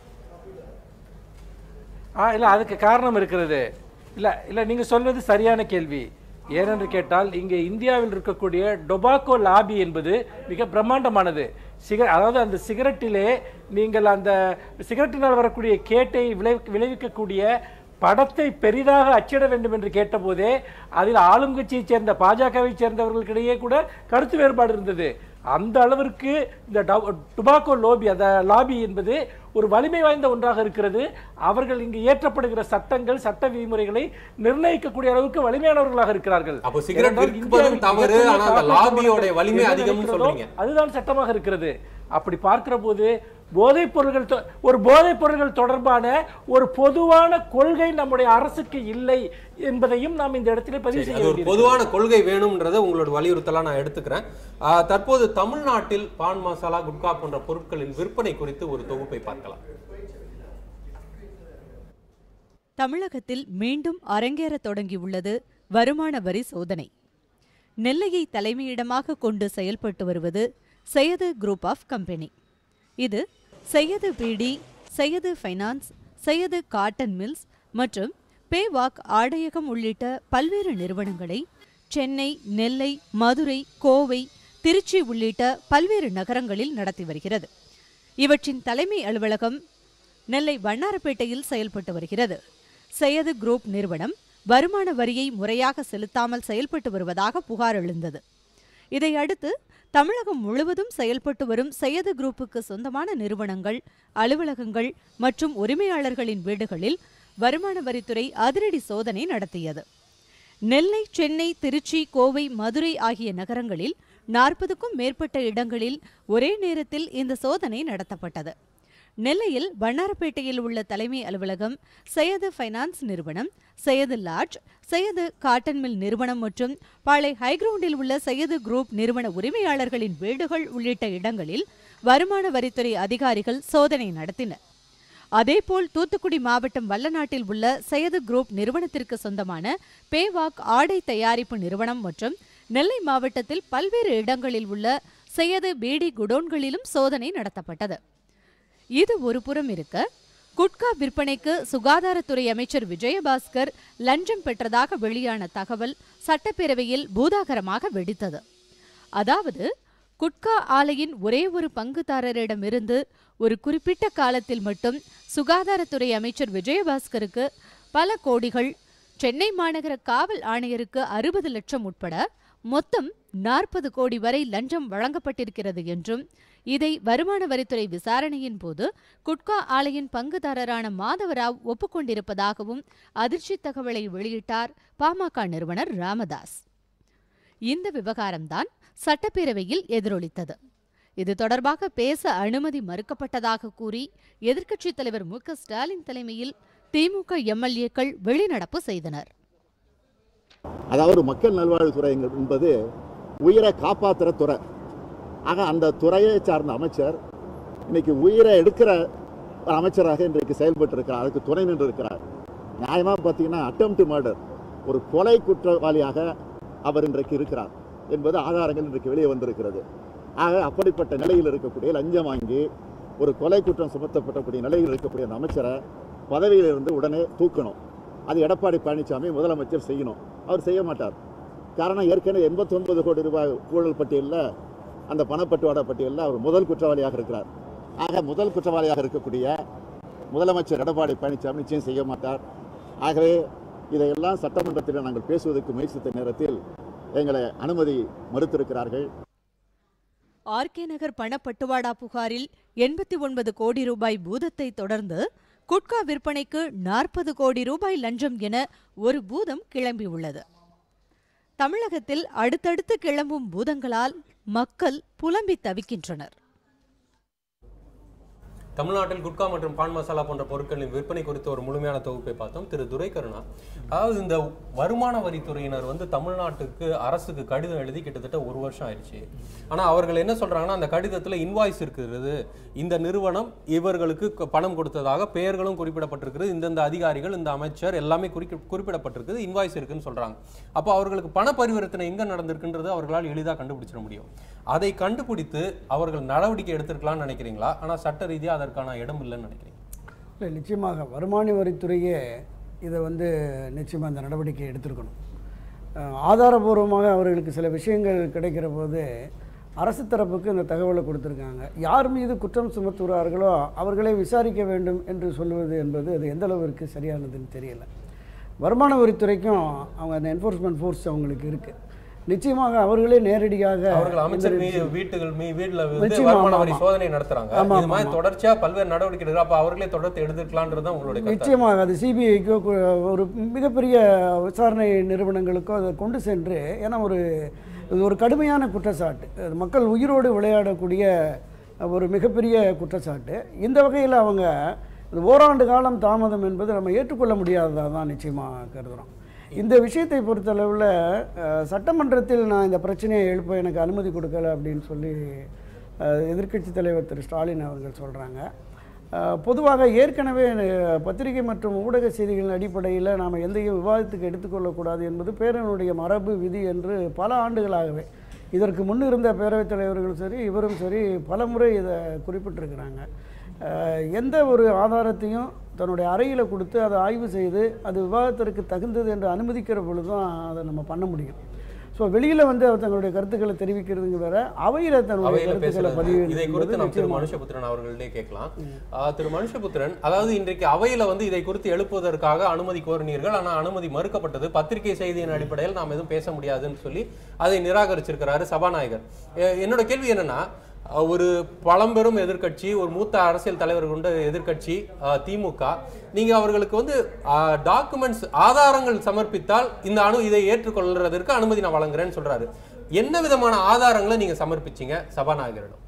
ஆ இல்லை அதுக்கு காரணம் இருக்கிறது இல்லை இல்லை நீங்கள் சொல்வது சரியான கேள்வி ஏனென்று கேட்டால் இங்கே இந்தியாவில் இருக்கக்கூடிய டொபாக்கோ லாபி என்பது மிக பிரம்மாண்டமானது சிக அதாவது அந்த சிகரெட்டிலே நீங்கள் அந்த சிகரெட்டினால் வரக்கூடிய கேட்டை விளை விளைவிக்கக்கூடிய படத்தை பெரிதாக அச்சிட வேண்டும் என்று கேட்டபோதே அதில் ஆளுங்கட்சியைச் சேர்ந்த பாஜகவைச் சேர்ந்தவர்களுக்கிடையே கூட கருத்து வேறுபாடு இருந்தது அந்த அளவிற்கு இந்த டுபாக்கோ லோபி அந்த லாபி என்பது ஒரு வலிமை வாய்ந்த ஒன்றாக இருக்கிறது அவர்கள் இங்கு இயற்றப்படுகிற சட்டங்கள் சட்ட விதிமுறைகளை நிர்ணயிக்கக்கூடிய அளவுக்கு வலிமையானவர்களாக இருக்கிறார்கள் அப்போ சிகரெட் ஏனென்றால் விற்பதும் இந்தியாவில் தவறு, மிகப்பெரிய ஆனா அந்த காப்பீட்டு லாபியோட நிறுவனங்கள் வலிமை எது அதிகம்னு நினைக்கிறதோ சொல்றீங்க. அதுதான் சட்டமாக இருக்கிறது அப்படி பார்க்கிற போது போதைப் பொருள்கள் தொ- ஒரு போதைப் பொருள்கள் தொடர்பான ஒரு பொதுவான கொள்கை நம்முடைய அரசுக்கு இல்லை என்பதையும் நாம் இந்த இடத்திலே பதிவு சரி, செய்ய அது ஒரு வேண்டியிருக்கிறது. பொதுவான கொள்கை வேணும்ன்றதை உங்களோட வலியுறுத்தலா நான் எடுத்துக்கிறேன் ஆஹ், தற்போது தமிழ்நாட்டில் பான் மசாலா குட்கா போன்ற பொருட்களின் விற்பனை குறித்து ஒரு தொகுப்பை பார்க்கலாம் தமிழகத்தில் மீண்டும் அரங்கேறத் தொடங்கியுள்ளது வருமான வரி சோதனை நெல்லையை தலைமையிடமாக கொண்டு செயல்பட்டு வருவது சையது குரூப் ஆஃப் கம்பெனி இது Syed beedi Syed finance Syed cotton mills மற்றும் பேவாக் ஆடையகம் உள்ளிட்ட பல்வேறு நிறுவனங்களை சென்னை நெல்லை மதுரை கோவை திருச்சி உள்ளிட்ட பல்வேறு நகரங்களில் நடத்தி வருகிறது இவற்றின் தலைமை அலுவலகம் நெல்லை வண்ணாரப்பேட்டையில் செயல்பட்டு வருகிறது சையது குரூப் நிறுவனம் வருமான வரியை முறையாக செலுத்தாமல் செயல்பட்டு வருவதாக புகார் எழுந்தது இதையடுத்து தமிழகம் முழுவதும் செயல்பட்டு வரும் சையது குரூப்புக்கு சொந்தமான நிறுவனங்கள் அலுவலகங்கள் மற்றும் உரிமையாளர்களின் வீடுகளில் வருமான வரித்துறை அதிரடி சோதனை நடத்தியது நெல்லை சென்னை திருச்சி கோவை மதுரை ஆகிய நகரங்களில் நாற்பதுக்கும் மேற்பட்ட இடங்களில் ஒரே நேரத்தில் இந்த சோதனை நடத்தப்பட்டது நெல்லையில் வண்ணாரப்பேட்டையில் உள்ள தலைமை அலுவலகம் சையது ஃபைனான்ஸ் நிறுவனம் Syed lodge Syed cotton mill நிறுவனம் மற்றும் பாளை ஹைகிரவுண்டில் உள்ள சையது குரூப் நிறுவன உரிமையாளர்களின் வீடுகள் உள்ளிட்ட இடங்களில் வருமான வரித்துறை அதிகாரிகள் சோதனை நடத்தினர் அதேபோல் தூத்துக்குடி மாவட்டம் வல்லநாட்டில் உள்ள சையது குரூப் நிறுவனத்திற்கு சொந்தமான பேவாக் ஆடை தயாரிப்பு நிறுவனம் மற்றும் நெல்லை மாவட்டத்தில் பல்வேறு இடங்களில் உள்ள சையது பீடி குடோன்களிலும் சோதனை நடத்தப்பட்டது இது ஒரு புறம் இருக்க குட்கா விற்பனைக்கு சுகாதாரத்துறை அமைச்சர் விஜயபாஸ்கர் லஞ்சம் பெற்றதாக வெளியான தகவல் சட்டப்பேரவையில் பூதாகரமாக வெடித்தது அதாவது குட்கா ஆலையின் ஒரே ஒரு பங்குதாரரிடமிருந்து ஒரு குறிப்பிட்ட காலத்தில் மட்டும் சுகாதாரத்துறை அமைச்சர் விஜயபாஸ்கருக்கு பல கோடிகள் சென்னை மாநகர காவல் ஆணையருக்கு அறுபது லட்சம் உட்பட மொத்தம் நாற்பது கோடி வரை லஞ்சம் வழங்கப்பட்டிருக்கிறது என்றும் இதை வருமான வரித்துறை விசாரணையின் போது குட்கா ஆலையின் பங்குதாரரான மாதவராவ் ஒப்புக்கொண்டிருப்பதாகவும் அதிர்ச்சி தகவலை வெளியிட்டார் பாமக நிறுவனர் ராமதாஸ் இந்த விவகாரம்தான் சட்டப்பேரவையில் எதிரொலித்தது இது தொடர்பாக பேச அனுமதி மறுக்கப்பட்டதாக கூறி எதிர்க்கட்சித் தலைவர் மு க ஸ்டாலின் தலைமையில் திமுக எம்எல்ஏக்கள் வெளிநடப்பு செய்தனர் அதாவது மக்கள் நல்வாழ்வுத்துறை என்பது உயிரை காப்பாற்றுற துறை ஆக அந்த துறையை சார்ந்த அமைச்சர் இன்னைக்கு உயிரை எடுக்கிற ஒரு அமைச்சராக இன்றைக்கு செயல்பட்டு இருக்கிறார் அதுக்கு துணை நின்று இருக்கிறார் நியாயமாக பார்த்தீங்கன்னா அட்டம் டு மர்டர் ஒரு கொலை குற்றவாளியாக அவர் இன்றைக்கு இருக்கிறார் என்பது ஆதாரங்கள் இன்றைக்கு வெளியே வந்திருக்கிறது ஆக அப்படிப்பட்ட நிலையில் இருக்கக்கூடிய லஞ்சம் வாங்கி ஒரு கொலை குற்றம் சுமத்தப்படக்கூடிய நிலையில் இருக்கக்கூடிய அந்த அமைச்சரை பதவியிலிருந்து உடனே தூக்கணும் அது எடப்பாடி பழனிசாமி முதலமைச்சர் செய்யணும் அவர் செய்ய மாட்டார் காரணம் ஏற்கனவே எண்பத்தொன்பது கோடி ரூபாய் ஊழல் பட்டியலில் அந்த பணப்பட்டுவாடா பட்டியலில் அவர் முதல் குற்றவாளியாக இருக்கிறார் ஆக முதல் குற்றவாளியாக இருக்கக்கூடிய முதலமைச்சர் எடப்பாடி பழனிசாமி நிச்சயம் செய்ய மாட்டார் ஆகவே இதையெல்லாம் சட்டமன்றத்தில் நாங்கள் பேசுவதற்கு முயற்சித்த நேரத்தில் எங்களை அனுமதி மறுத்திருக்கிறார்கள் ஆர்கே நகர் பணப்பட்டுவாடா புகாரில் எண்பத்தி ஒன்பது கோடி ரூபாய் பூதத்தை தொடர்ந்து குட்கா விற்பனைக்கு நாற்பது கோடி ரூபாய் லஞ்சம் என ஒரு பூதம் கிளம்பியுள்ளது தமிழகத்தில் அடுத்தடுத்து கிளம்பும் பூதங்களால் மக்கள் புலம்பி தவிக்கின்றனர் தமிழ்நாட்டில் குட்கா மற்றும் பான் மசாலா போன்ற பொருட்களின் விற்பனை குறித்த ஒரு முழுமையான தொகுப்பை பார்த்தோம் திரு துரைக்கருணா அதாவது இந்த வருமான வரித்துறையினர் வந்து தமிழ்நாட்டுக்கு அரசுக்கு கடிதம் எழுதி கிட்டத்தட்ட ஒரு வருஷம் ஆயிடுச்சு ஆனா அவர்கள் என்ன சொல்றாங்கன்னா அந்த கடிதத்துல இன்வாய்ஸ் இருக்கிறது இந்த நிறுவனம் இவர்களுக்கு க- பணம் கொடுத்ததாக பெயர்களும் குறிப்பிடப்பட்டிருக்கிறது இந்தந்த அதிகாரிகள் இந்த அமைச்சர் எல்லாமே குறிக்க குறிப்பிடப்பட்டிருக்குது இன்வாய்ஸ் இருக்குன்னு சொல்றாங்க அப்போ அவர்களுக்கு பண பரிவர்த்தனை எங்க நடந்திருக்குன்றது அவர்களால் எளிதாக கண்டுபிடிச்சிட முடியும் அதை கண்டுபிடித்து அவர்கள் நடவடிக்கை எடுத்திருக்கலாம்னு நினைக்கிறீங்களா ஆனா சட்ட ரீதியா அதற்கான இடம் இல்லைன்னு நினைக்கிறீங்க இல்லை நிச்சயமாக வருமான வரித்துறையே இதை வந்து நிச்சயமாக அந்த நடவடிக்கை எடுத்திருக்கணும் அஹ் ஆதாரபூர்வமாக அவர்களுக்கு சில விஷயங்கள் கிடைக்கிற போது அரசு தரப்புக்கு இந்த தகவலை கொடுத்துருக்காங்க யார் மீது குற்றம் சுமத்துகிறார்களோ அவர்களே விசாரிக்க வேண்டும் என்று சொல்லுவது என்பது அது எந்த அளவிற்கு சரியானதுன்னு தெரியல வருமான வரித்துறைக்கும் அவங்க அந்த என்ஃபோர்ஸ்மெண்ட் ஃபோர்ஸ் அவங்களுக்கு இருக்குது நிச்சயமாக அவர்களே நேரடியாக அவர்கள் அமைச்சர் இந்த மீ வீட்டுகள் மீ வீட்டுல வந்து நிச்சயமா, வருமான ஆமா, வரி ஆமா. சோதனை நடத்துறாங்க ஆமா, இது மாதிரி ஆமா. தொடர்ச்சியா பல்வேறு நடவடிக்கை எடுக்கிறாங்க அப்ப அவர்களே தொடர்ந்து எடுத்துக்கலான்றது தான் உங்களுடைய கருத்து நிச்சயமாக அது சிபிஐக்கோ ஒரு மிகப்பெரிய விசாரணை நிறுவனங்களுக்கோ அதை கொண்டு சென்று ஏன்னா ஒரு இது ஒரு கடுமையான குற்றச்சாட்டு அது மக்கள் உயிரோடு விளையாடக்கூடிய ஒரு மிகப்பெரிய குற்றச்சாட்டு இந்த வகையில் அவங்க இந்த ஓராண்டு காலம் தாமதம் என்பது நம்ம ஏற்றுக்கொள்ள முடியாததாக தான் நிச்சயமாக கருதுகிறோம் இந்த விஷயத்தை பொறுத்தளவில் அஹ், சட்டமன்றத்தில் நான் இந்த பிரச்சனையை எழுப்ப எனக்கு அனுமதி கொடுக்கல அப்படின்னு சொல்லி எதிர்க்கட்சி தலைவர் திரு ஸ்டாலின் அவர்கள் சொல்கிறாங்க பொதுவாக ஏற்கனவே அஹ், பத்திரிகை மற்றும் ஊடக செய்திகளின் அடிப்படையில் நாம் எந்த விவாதத்துக்கு எடுத்துக்கொள்ளக்கூடாது என்பது பேரனுடைய மரபு விதி என்று பல ஆண்டுகளாகவே இதற்கு முன் இருந்த பேரவைத் தலைவர்களும் சரி இவரும் சரி பல முறை இதை குறிப்பிட்டிருக்கிறாங்க அஹ், எந்த ஒரு ஆதாரத்தையும் தன்னுடைய அறையில் கொடுத்து அதை ஆய்வு செய்து அது விவாதத்திற்கு தகுந்தது என்று அனுமதிக்கிற பொழுது தான் அதை நம்ம பண்ண முடியும் ஸோ வெளியில் வந்து அவர் தங்களுடைய கருத்துக்களை தெரிவிக்கிறதுங்க வேற அவையில் தன்னுடைய அவையில கருத்துக்களை பேசுறது பதிவு இதை குறித்து நாம் திரு நிச்சயமா மனுஷபுத்திரன் அவர்களிடையே கேட்கலாம் ஆஹ் திரு மனுஷபுத்திரன் அதாவது இன்றைக்கு அவையில வந்து இதை குறித்து எழுப்புவதற்காக அனுமதி கோரினீர்கள் ஆனால் அனுமதி மறுக்கப்பட்டது பத்திரிகை செய்தியின் அடிப்படையில் நாம் எதுவும் பேச முடியாதுன்னு சொல்லி அதை நிராகரிச்சிருக்கிறாரு சபாநாயகர் எ- என்னோட கேள்வி என்னன்னா அஹ் ஒரு பழம்பெரும் எதிர்க்கட்சி ஒரு மூத்த அரசியல் தலைவர் கொண்ட எதிர்க்கட்சி அஹ் திமுக நீங்க அவர்களுக்கு வந்து டாக்குமெண்ட்ஸ் ஆதாரங்கள் சமர்ப்பித்தால் இந்த அணு இதை ஏற்றுக்கொள்றதற்கு அனுமதி நான் வழங்குறேன்னு சொல்றாரு என்ன விதமான ஆதாரங்களை நீங்க சமர்ப்பிச்சீங்க சபாநாயகரிடம்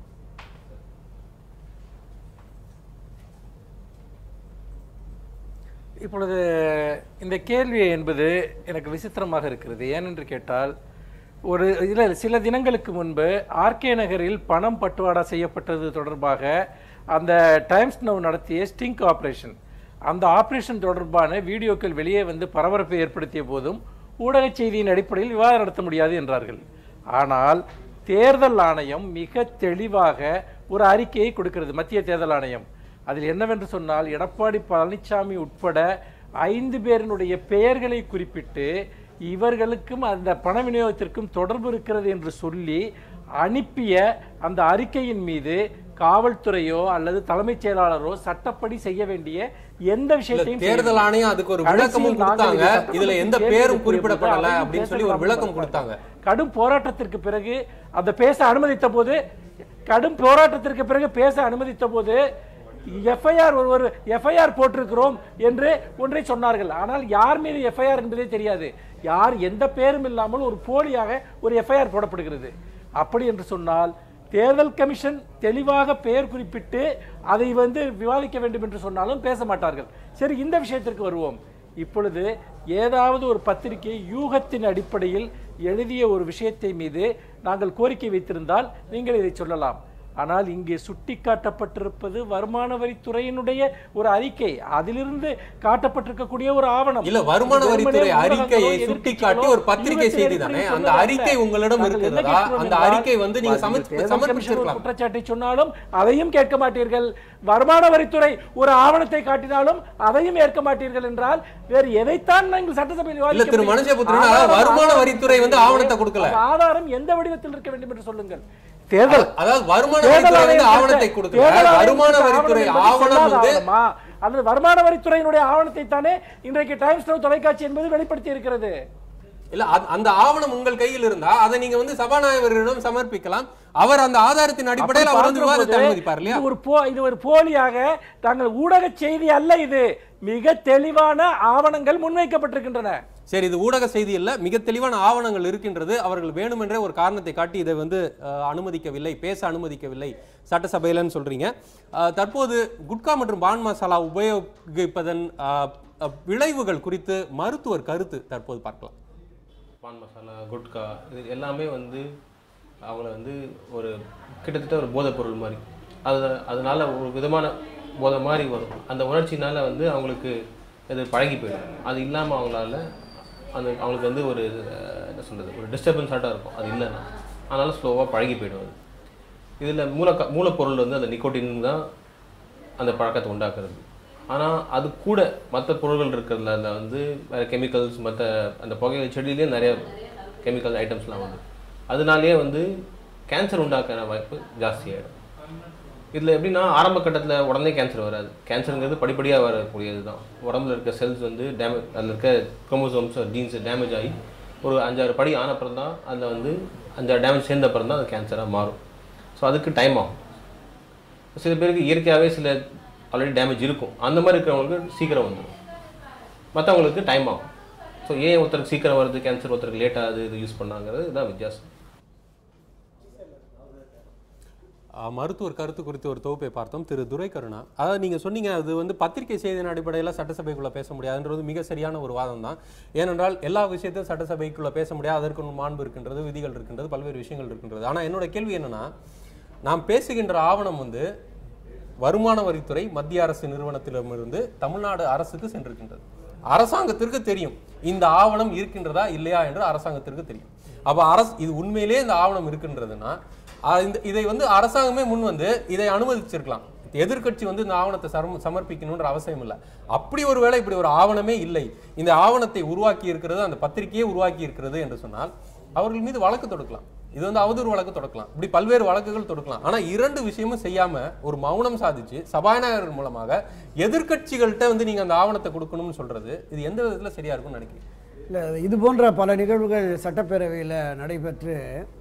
இப்பொழுது இந்த கேள்வி என்பது எனக்கு விசித்திரமாக இருக்கிறது ஏனென்று கேட்டால் ஒரு இல்லை சில தினங்களுக்கு முன்பு ஆர்கே நகரில் பணம் பட்டுவாடா செய்யப்பட்டது தொடர்பாக அந்த டைம்ஸ் நவ் நடத்திய ஸ்டிங்க் ஆபரேஷன் அந்த ஆபரேஷன் தொடர்பான வீடியோக்கள் வெளியே வந்து பரபரப்பை ஏற்படுத்திய போதும் ஊடக செய்தியின் அடிப்படையில் விவாதம் நடத்த முடியாது என்றார்கள் ஆனால் தேர்தல் ஆணையம் மிக தெளிவாக ஒரு அறிக்கையை கொடுக்கிறது மத்திய தேர்தல் ஆணையம் அதில் என்னவென்று சொன்னால் எடப்பாடி பழனிசாமி உட்பட ஐந்து பேரினுடைய பெயர்களை குறிப்பிட்டு இவர்களுக்கும் அந்த பண விநியோகத்திற்கும் தொடர்பு இருக்கிறது என்று சொல்லி அனுப்பிய அந்த அறிக்கையின் மீது காவல்துறையோ அல்லது தலைமைச் செயலாளரோ சட்டப்படி செய்ய வேண்டிய எந்த இல்ல, விஷயத்தையும் தேர்தல் செய்யவில்லை. ஆணையம் அதுக்கு ஒரு விளக்கமும் கடைசியில் நாங்கள் கொடுத்தாங்க இதை சட்டமன்றத்தில் இதுல எந்த கேள்வி பேரும் எழுப்பிய குறிப்பிடப்படல போது அதையும் அப்படின்னு சொல்லி பேச ஒரு விளக்கம் விடாமல் கொடுத்தாங்க கடும் போராட்டத்திற்கு பிறகு அந்த பேச அனுமதித்த போது கடும் போராட்டத்திற்கு பிறகு பேச அனுமதித்த போது எஃப்ஐஆர் ஒருவர் எஃப்ஐஆர் போட்டிருக்கிறோம் என்று ஒன்றை சொன்னார்கள் ஆனால் யார் மீது எஃப்ஐஆர் என்பதே தெரியாது யார் எந்த பேரும் இல்லாமல் ஒரு போலியாக ஒரு எஃப்ஐஆர் போடப்படுகிறது அப்படி என்று சொன்னால் தேர்தல் கமிஷன் தெளிவாக பெயர் குறிப்பிட்டு அதை வந்து விவாதிக்க வேண்டும் என்று சொன்னாலும் பேச மாட்டார்கள் சரி இந்த விஷயத்திற்கு வருவோம் இப்பொழுது ஏதாவது ஒரு பத்திரிகை யூகத்தின் அடிப்படையில் எழுதிய ஒரு விஷயத்தை மீது நாங்கள் கோரிக்கை வைத்திருந்தால் நீங்கள் இதை சொல்லலாம் ஆனால் இங்கே சுட்டிக்காட்டப்பட்டிருப்பது வருமான வரித்துறையினுடைய ஒரு அறிக்கை அதிலிருந்து காட்டப்பட்டிருக்கக்கூடிய ஒரு ஆவணம் இல்ல வருமான வெறுமனே வரித்துறை ஊடகங்களோ, அறிக்கையை எதிர்க்கட்சிகளோ சுட்டிக்காட்டி ஒரு பத்திரிகை யூகத்தின் செய்தி தானே அடிப்படையில் அந்த சொன்னதல்ல. அறிக்கை உங்களிடம் நாங்கள் என்ன இருக்கிறதா கேட்கிறோம் அந்த என்றால், அறிக்கை வந்து நீங்க தேர்தல் சமர்ப்பி- கமிஷன் ஒரு சமர்ப்பிச்சிருக்கலாம் குற்றச்சாட்டை சொன்னாலும் அதையும் கேட்க மாட்டீர்கள் வருமான வரித்துறை ஒரு ஆவணத்தை காட்டினாலும் அதையும் ஏற்க மாட்டீர்கள் என்றால் வேறு எதைத்தான் நீங்கள் சட்டசபையில் இல்ல விவாதிக்க திரு முடியும்? மனுஷபுத்திரன் ஆதாரம், வருமான ஆதாரம் வரித்துறை வந்து ஆவணத்தை கொடுக்கல அந்த ஆதாரம் எந்த வடிவத்தில் இருக்க வேண்டும் என்று சொல்லுங்கள் தேர்தல் அதாவது வருமான தேர்தல் வரித்துறை வந்து ஆணையம் ஆவணத்தை கொடுத்த- கொடுக்கல தேர்தல் ஆணையம் வருமான கொடுத்த வரித்துறை ஆவணம் என்பது ஆவணம் செல்லாத வந்து ஆவணமா? அல்லது வருமான வரித்துறையினுடைய ஆவணத்தை தானே இன்றைக்கு டைம்ஸ் நவ் தொலைக்காட்சி என்பது வெளிப்படுத்தி இருக்கிறது இல்ல அது- அந்த ஆவணம் உங்கள் கையில் இருந்தா அதை நீங்க வந்து சபாநாயகரிடம் சமர்ப்பிக்கலாம் அவர் அந்த ஆதாரத்தின் அடிப்படையில் அவர் வந்து விவாதத்தை பார்க்கும்போது அனுமதிப்பார் இல்லையா இது ஒரு போ இது ஒரு போலியாக தாங்கள் ஊடக செய்தி அல்ல இது மிக தெளிவான ஆவணங்கள் முன்வைக்கப்பட்டிருக்கின்றன சரி இது ஊடக செய்தி இல்ல மிக தெளிவான ஆவணங்கள் இருக்கின்றது அவர்கள் வேணுமென்றே ஒரு காரணத்தை காட்டி இதை வந்து அஹ், அனுமதிக்கவில்லை பேச அனுமதிக்கவில்லை சட்டசபையிலன்னு சொல்றீங்க அஹ், தற்போது குட்கா மற்றும் பான் மசாலா உபயோகிப்பதன் அஹ், அஹ், விளைவுகள் குறித்து மருத்துவர் கருத்து தற்போது பார்க்கலாம் பான் மசாலா குட்கா இது எல்லாமே வந்து அவங்கள வந்து ஒரு கிட்டத்தட்ட ஒரு போதைப் பொருள் மாதிரி அது அதனால ஒரு விதமான போதை மாதிரி வரும் அந்த உணர்ச்சினால வந்து அவங்களுக்கு இது பழகி போயிடும் அது இல்லாமல் அவங்களால அந்த அவங்களுக்கு வந்து ஒரு அஹ், என்ன சொல்கிறது ஒரு டிஸ்டர்பன்ஸாட்டாக இருக்கும் அது இல்லைன்னா அதனால ஸ்லோவாக பழகி போயிடும் அது இதில் மூல மூலப்பொருள் வந்து அந்த நிக்கோட்டின் தான் அந்த பழக்கத்தை உண்டாக்குறது ஆனால் அது கூட மற்ற பொருள்கள் இருக்கிறதுல அதில் வந்து வேறு கெமிக்கல்ஸ் மற்ற அந்த புகையிலை செடியிலே நிறைய கெமிக்கல் ஐட்டம்ஸ்லாம் வந்து அதனாலேயே வந்து கேன்சர் உண்டாக்குற வாய்ப்பு ஜாஸ்தியாகிடும் இதில் எப்படின்னா ஆரம்ப கட்டத்தில் உடனே கேன்சர் வராது கேன்சருங்கிறது படிப்படியாக வரக்கூடியது தான் உடம்புல இருக்க செல்ஸ் வந்து டேமேஜ் அதில் இருக்க குரோமோசோம்ஸ் ஜீன்ஸ் டேமேஜ் ஆகி ஒரு அஞ்சாறு படி ஆன அப்புறம் தான் அதில் வந்து அஞ்சாறு டேமேஜ் சேர்ந்த அப்புறம் தான் அது கேன்சராக மாறும் ஸோ அதுக்கு டைம் ஆகும் சில பேருக்கு இயற்கையாகவே சில ஆல்ரெடி டேமேஜ் இருக்கும் அந்த மாதிரி இருக்கிறவங்களுக்கு சீக்கிரம் வந்துடும் மற்றவங்களுக்கு டைம் ஆகும் ஸோ ஏன் ஒருத்தருக்கு சீக்கிரம் வருது கேன்சர் ஒருத்தருக்கு லேட் ஆகுது இது யூஸ் பண்ணாங்கிறது இதுதான் வித்தியாசம் அஹ், மருத்துவர் கருத்து குறித்து ஒரு தொகுப்பை பார்த்தோம் திரு துரை கருணா அதாவது நீங்க சொன்னீங்க அது வந்து பத்திரிகை செய்தியின் அடிப்படையில் சட்டசபைக்குள்ள பேச முடியாதுன்றது மிக சரியான ஒரு வாதம் தான் ஏனென்றால் எல்லா விஷயத்தையும் சட்டசபைக்குள்ள பேச முடியாது அதற்கு ஒரு மாண்பு இருக்கின்றது விதிகள் இருக்கின்றது பல்வேறு விஷயங்கள் இருக்கின்றது ஆனா என்னோட கேள்வி என்னன்னா நாம் பேசுகின்ற ஆவணம் வந்து வருமான வரித்துறை மத்திய அரசு நிறுவனத்திடமிருந்து தமிழ்நாடு அரசுக்கு சென்றிருக்கின்றது அரசாங்கத்திற்கு தெரியும் இந்த ஆவணம் இருக்கின்றதா இல்லையா என்று அரசாங்கத்திற்கு தெரியும் அப்ப அரசு இது உண்மையிலேயே இந்த ஆவணம் இருக்கின்றதுன்னா அஹ் இந்த இதை வந்து அரசாங்கமே முன் வந்து இதை அனுமதிச்சிருக்கலாம் எதிர்க்கட்சி வந்து இந்த ஆவணத்தை சரம் சமர்ப்பிக்கணுன்ற அவசியம் இல்லை அப்படி ஒருவேளை இப்படி ஒரு ஆவணமே இல்லை இந்த ஆவணத்தை உருவாக்கி இருக்கிறது அந்த பத்திரிகையே உருவாக்கி இருக்கிறது என்று சொன்னால் அவர்கள் மீது வழக்கு தொடுக்கலாம் இது வந்து அவதூறு வழக்கு தொடுக்கலாம் இப்படி பல்வேறு வழக்குகள் தொடுக்கலாம் ஆனா இரண்டு விஷயமும் செய்யாம ஒரு மௌனம் சாதிச்சு சபாநாயகர் மூலமாக எதிர்க்கட்சிகள்கிட்ட வந்து நீங்க அந்த ஆவணத்தை கொடுக்கணும்னு சொல்றது இது எந்த விதத்துல சரியா இருக்கும்னு நினைக்கிறீங்க இல்லை இது போன்ற பல நிகழ்வுகள் சட்டப்பேரவையில் நடைபெற்று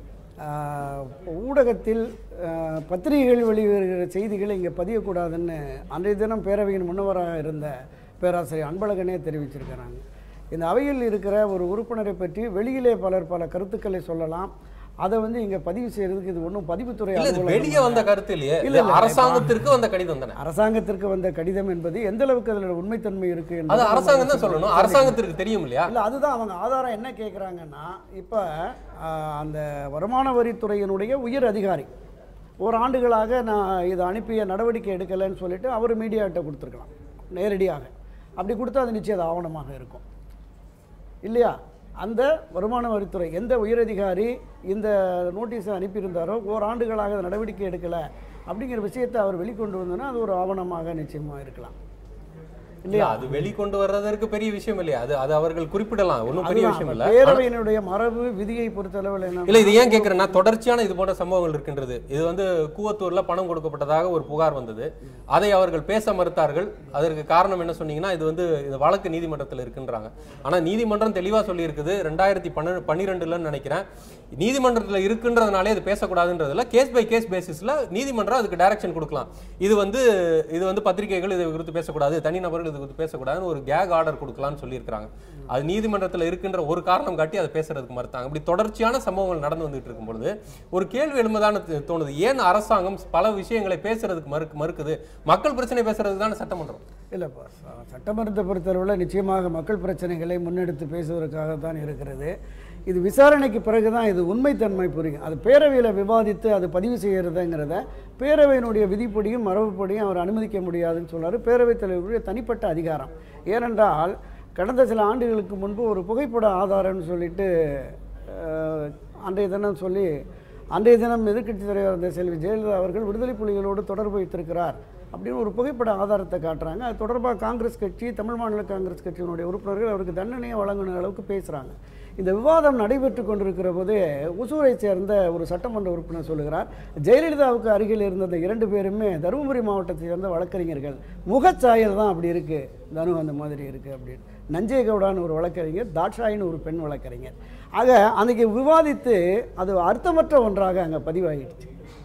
ஆஹ், ஊடகத்தில் ஆஹ், பத்திரிகைகள் வெளிவருகிற செய்திகளை இங்கே பதியக்கூடாதுன்னு அன்றைய தினம் பேரவையின் முன்னவராக இருந்த பேராசிரியர் அன்பழகனே தெரிவிச்சிருக்கிறாங்க இந்த அவையில் இருக்கிற ஒரு உறுப்பினரை பற்றி வெளியிலே பலர் பல கருத்துக்களை சொல்லலாம் அதை வந்து இங்கே பதிவு செய்யறதுக்கு இது ஒன்றும் பதிவுத்துறை இல்ல இது அலுவலகம் வெளியே வந்த கருத்து இல்லையே இல்ல, இது இல்ல, அரசாங்கத்திற்கு வந்த கடிதம் தானே அரசாங்கத்திற்கு வந்த கடிதம் என்பது எந்த அளவுக்கு அதில் உண்மைத்தன்மை இருக்கு அது என்பதை நம்ம அரசாங்கம் தான் சொல்லணும் சரி. அரசாங்கத்திற்கு தெரியும் இல்லையா இல்லை அதுதான் அவங்க ஆதாரம் என்ன கேட்குறாங்கன்னா இப்போ அந்த வருமான வரித்துறையினுடைய உயர் அதிகாரி ஒரு ஆண்டுகளாக நான் இதை அனுப்பிய நடவடிக்கை எடுக்கலைன்னு சொல்லிட்டு அவர் மீடியாட்ட கொடுத்துருக்கலாம் நேரடியாக அப்படி கொடுத்தா அது நிச்சயம் அது ஆவணமாக இருக்கும் இல்லையா அந்த வருமான வரித்துறை எந்த உயரதிகாரி இந்த நோட்டீஸை அனுப்பியிருந்தாரோ ஓராண்டுகளாக அதை நடவடிக்கை எடுக்கலை அப்படிங்கிற விஷயத்தை அவர் வெளிக்கொண்டு வந்தோன்னா அது ஒரு ஆவணமாக நிச்சயமாக இருக்கலாம் இல்ல இல்லையா அது வெளிக்கொண்டு வர்றதற்கு பெரிய விஷயம் இல்லையா அது அது அவர்கள் குறிப்பிடலாம் ஒன்றும் பெரிய அதுதான் விஷயம் அந்த இல்ல பேரவையினுடைய மரபு விதியை பொறுத்தளவில் என்ன இல்ல இது ஏன் கேட்கறேன்னா தொடர்ச்சியான இது போன்ற சம்பவங்கள் இருக்கின்றது இது வந்து கூவத்தூர்ல பணம் கொடுக்கப்பட்டதாக ஒரு புகார் வந்தது அதை அவர்கள் பேச மறுத்தார்கள் அதற்கு காரணம் என்ன சொன்னீங்கன்னா இது வந்து இது வழக்கு நீதிமன்றத்தில் இருக்குன்றாங்க ஆனா நீதிமன்றம் தெளிவா சொல்லி இருக்குது ரெண்டாயிரத்தி பன்ன பன்னிரெண்டுல நினைக்கிறேன் நீதிமன்றத்தில் இருக்குன்றதுனாலே இது பேசக்கூடாதுன்றதுல கேஸ் பை கேஸ் பேசிஸ்ல நீதிமன்றம் அதுக்கு டைரக்ஷன் கொடுக்கலாம் இது வந்து இது வந்து பத்திரிகைகள் இது குறித்து பேசக்கூடாது தனிநபர்கள் இது குறித்து பேசக்கூடாதுன்னு ஒரு கேக் ஆர்டர் கொடுக்கலாம்னு சொல்லியிருக்காங்க அது நீதிமன்றத்தில் இருக்கின்ற ஒரு காரணம் காட்டி அதை பேசுறதுக்கு மறுத்தாங்க இப்படி தொடர்ச்சியான சம்பவங்கள் நடந்து வந்துட்டு இருக்கும் பொழுது ஒரு கேள்வி எழும்பதான தோணுது ஏன் அரசாங்கம் பல விஷயங்களை பேசுறதுக்கு மறுக்கு மறுக்குது மக்கள் பிரச்சனை பேசுறதுக்கு தானே சட்டமன்றம் இல்லைப்பா ச- சட்டமன்றத்தை பொறுத்தளவில் நிச்சயமாக மக்கள் பிரச்சனைகளை முன்னெடுத்து பேசுவதற்காக தான் இருக்கிறது இது விசாரணைக்கு பிறகு தான் இது உண்மைத்தன்மை புரியும் அது பேரவையில் விவாதித்து அது பதிவு செய்கிறதுங்கிறத பேரவையினுடைய விதிப்படியும் மரபுப்படியும் அவர் அனுமதிக்க முடியாதுன்னு சொல்றாரு பேரவைத் தலைவருடைய தனிப்பட்ட அதிகாரம் ஏனென்றால் கடந்த சில ஆண்டுகளுக்கு முன்பு ஒரு புகைப்பட ஆதாரம்னு சொல்லிட்டு அஹ், அன்றைய தினம் சொல்லி அன்றைய தினம் எதிர்க்கட்சித் தலைவர் இருந்த செல்வி ஜெயலலிதா அவர்கள் விடுதலை புலிகளோடு தொடர்பு வைத்திருக்கிறார் அப்படின்னு ஒரு புகைப்பட ஆதாரத்தை காட்டுறாங்க அது தொடர்பாக காங்கிரஸ் கட்சி தமிழ் மாநில காங்கிரஸ் கட்சியினுடைய உறுப்பினர்கள் அவருக்கு தண்டனையை வழங்கின அளவுக்கு பேசுகிறாங்க இந்த விவாதம் நடைபெற்று கொண்டிருக்கிற போதே ஒசூரை சேர்ந்த ஒரு சட்டமன்ற உறுப்பினர் சொல்லுகிறார் ஜெயலலிதாவுக்கு அருகில் இருந்த இந்த இரண்டு பேருமே தருமபுரி மாவட்டத்தை சேர்ந்த வழக்கறிஞர்கள் முகச்சாயல் தான் அப்படி இருக்குது தனு அந்த மாதிரி இருக்குது அப்படின்னு நஞ்சை கவுடான்னு ஒரு வழக்கறிஞர் தாட்சாயின்னு ஒரு பெண் வழக்கறிஞர் ஆக அன்னைக்கு விவாதித்து அது அர்த்தமற்ற ஒன்றாக அங்கே பதிவாகிடுச்சு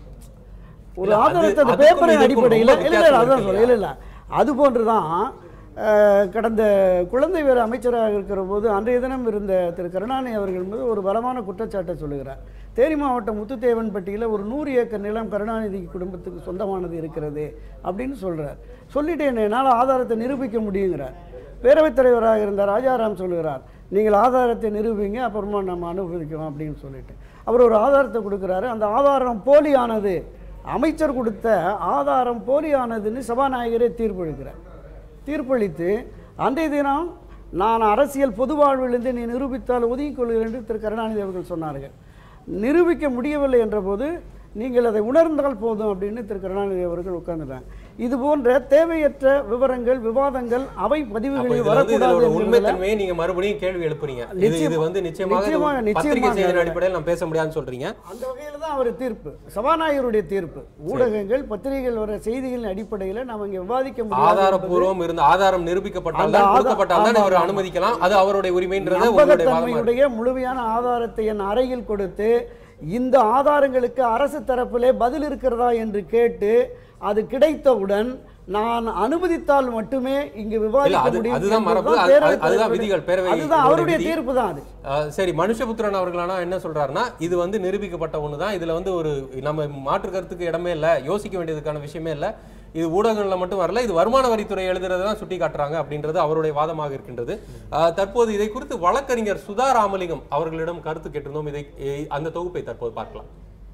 ஒரு இல்ல, அது- ஆதாரத்தை அந்த அதுக்கும் பேப்பரின் இதுக்கும் அடிப்படையில் ரொம்ப இல்லை இல்லை வித்தியாசம் அதான் இருக்கு சொல்றேன் இல்லை இல்லை அது போன்று தான் அஹ், கடந்த குழந்தை வேறு அமைச்சராக இருக்கிற போது அன்றைய தினம் இருந்த திரு கருணாநிதி அவர்கள் மீது ஒரு பலமான குற்றச்சாட்டை சொல்லுகிறார் தேனி மாவட்டம் முத்துத்தேவன்பட்டியில் ஒரு நூறு ஏக்கர் நிலம் கருணாநிதி குடும்பத்துக்கு சொந்தமானது இருக்கிறது அப்படின்னு சொல்றார் சொல்லிட்டு என்ன என்னால் ஆதாரத்தை நிரூபிக்க முடியுங்கிறார் பேரவைத் தலைவராக இருந்த ராஜாராம் சொல்லுகிறார் நீங்கள் ஆதாரத்தை நிரூபிங்க அப்புறமா நம்ம அனுமதிக்கிறோம் அப்படின்னு சொல்லிட்டு அவர் ஒரு ஆதாரத்தை கொடுக்குறாரு அந்த ஆதாரம் போலியானது அமைச்சர் கொடுத்த ஆதாரம் போலியானதுன்னு சபாநாயகரே தீர்ப்பளிக்கிறார் தீர்ப்பளித்து அன்றைய தினம் நான் அரசியல் பொது வாழ்விலிருந்து நீ நிரூபித்தால் ஒதுங்கிக் கொள்கிறேன் என்று திரு கருணாநிதி அவர்கள் சொன்னார்கள் நிரூபிக்க முடியவில்லை என்றபோது நீங்கள் அதை உணர்ந்தால் போதும் அப்படின்னு திரு கருணாநிதி அவர்கள் உட்கார்ந்துட்டாங்க இது போன்ற தேவையற்ற விவரங்கள் விவாதங்கள் அவை அப்ப பதிவுகளில் இதுல வந்து இதோட வரக்கூடாது என்பதில் உண்மைத்தன்மையை நீங்க மறுபடியும் கேள்வி எழுப்புறீங்க இது இது நிச்சயமா- வந்து நிச்சயமாக இது நிச்சயமாக- பத்திரிகை நிச்சயமாக செய்தியின் அது- அடிப்படையில் நான் பேச முடியாதுன்னு சொல்றீங்க அந்த வகையில் தான் அவர் தீர்ப்பு சபாநாயகருடைய தீர்ப்பு ஊடகங்கள் பத்திரிகைகள் வர செய்திகளின் அடிப்படையில் நாம் இங்கே விவாதிக்க முடியாது என்பது ஆதாரபூர்வம் இருந்த ஆதாரம் நிரூபிக்கப்பட்டால் அந்த தான் ஆதா- கொடுக்கப்பட்டால் தான் ஆமா, அவர் ஆமா. அனுமதிக்கலாம் அது அவருடைய உரிமைன்றது உங்களுடைய வாதமா இருக்கு. நம்பகத்தன்மையுடைய முழுமையான ஆதாரத்தை என் அறையில் கொடுத்து இந்த ஆதாரங்களுக்கு அரசு தரப்பிலே பதில் இருக்கிறதா என்று கேட்டு அது கிடைத்தவுடன் நான் அனுமதித்தால் மட்டுமே இங்கு இல்ல விவாதிக்க அது முடியும் அதுதான் மரபு என்பதுதான் அது- பேரவைத் அது- அதுதான் தலைவருடைய- விதிகள் பேரவை அதுதான் அவருடைய தீர்ப்பு தான் அது அஹ் சரி மனுஷபுத்திரன் அவர்களானா என்ன சொல்றாருன்னா இது வந்து நிரூபிக்கப்பட்ட ஒண்ணுதான் இதுல வந்து ஒரு நம்ம மாற்று கருத்துக்கு இடமே இல்ல யோசிக்க வேண்டியதுக்கான விஷயமே இல்ல இது ஊடகங்கள்ல மட்டும் வரல இது வருமான வரித்துறை எழுதுறதை தான் சுட்டி காட்டுறாங்க அப்படின்றது அவருடைய வாதமாக இருக்கின்றது அஹ் தற்போது இதை குறித்து வழக்கறிஞர் சுதா ராமலிங்கம் அவர்களிடம் கருத்து கேட்டிருந்தோம் இதை எ- அந்த தொகுப்பை தற்போது பார்க்கலாம்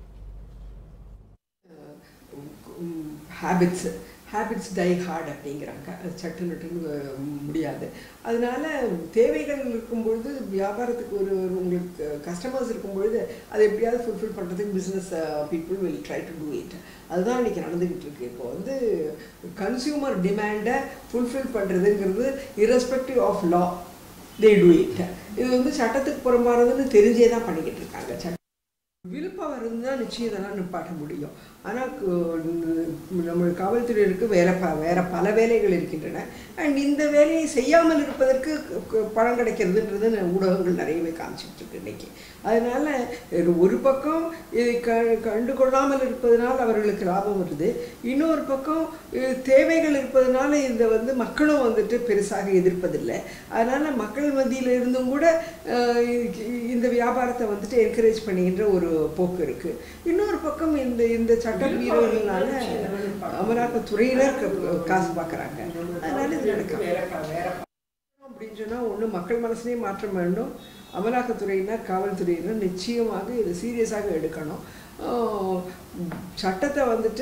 ஹேபிட்ஸ் ஹேபிட்ஸ் டை ஹார்ட் அப்படிங்கிறாங்க அது சட்டு நட்டுன்னு முடியாது அதனால தேவைகள் இருக்கும்பொழுது வியாபாரத்துக்கு ஒரு ஒரு உங்களுக்கு கஸ்டமர்ஸ் இருக்கும்பொழுது அதை எப்படியாவது ஃபுல்ஃபில் பண்ணுறதுக்கு business people will try to do it அதுதான் இன்றைக்கி நடந்துக்கிட்டு இருக்கு இப்போ வந்து கன்சியூமர் டிமாண்டை ஃபுல்ஃபில் பண்ணுறதுங்கிறது irrespective of law they do it இது வந்து சட்டத்துக்கு புறம்பானதுன்னு தெரிஞ்சே தான் பண்ணிக்கிட்டு இருக்காங்க சட்ட விழுப்பம் இருந்தால் நிச்சயம் இதெல்லாம் நிப்பாட்ட முடியும் ஆனால் நம்ம காவல்துறையினருக்கு வேற ப வேற பல வேலைகள் இருக்கின்றன அண்ட் இந்த வேலையை செய்யாமல் இருப்பதற்கு க- க- பணம் கிடைக்கிறதுன்றது ந- ஊடகங்கள் நிறையவே காமிச்சிட்டு இருக்கு இன்னைக்கு அதனால ஒரு- ஒரு பக்கம் இதை க கண்டுகொள்ளாமல் இருப்பதனால் அவர்களுக்கு லாபம் வருது இன்னொரு பக்கம் இது தேவைகள் இருப்பதனால இந்த வந்து மக்களும் வந்துட்டு பெருசாக எதிர்ப்பதில்லை அதனால மக்கள் மத்தியில் இருந்தும் கூட அஹ், இ- இந்த வியாபாரத்தை வந்துட்டு என்கரேஜ் பண்ணுகின்ற ஒரு போக்கு இருக்கு இன்னொரு பக்கம் இந்த இந்த சட்ட மீறல்களால அமலாக்கத்துறையினர் க- காசு பார்க்குறாங்க அதனால இது நடக்கும் அப்படின்னு சொன்னா ஒண்ணு மக்கள் மனசுலயும் மாற்றம் வேண்டும் அமலாக்கத்துறையினர் காவல்துறையினர் நிச்சயமாக இது சீரியஸாக எடுக்கணும் ஆஹ் சட்டத்தை வந்துட்டு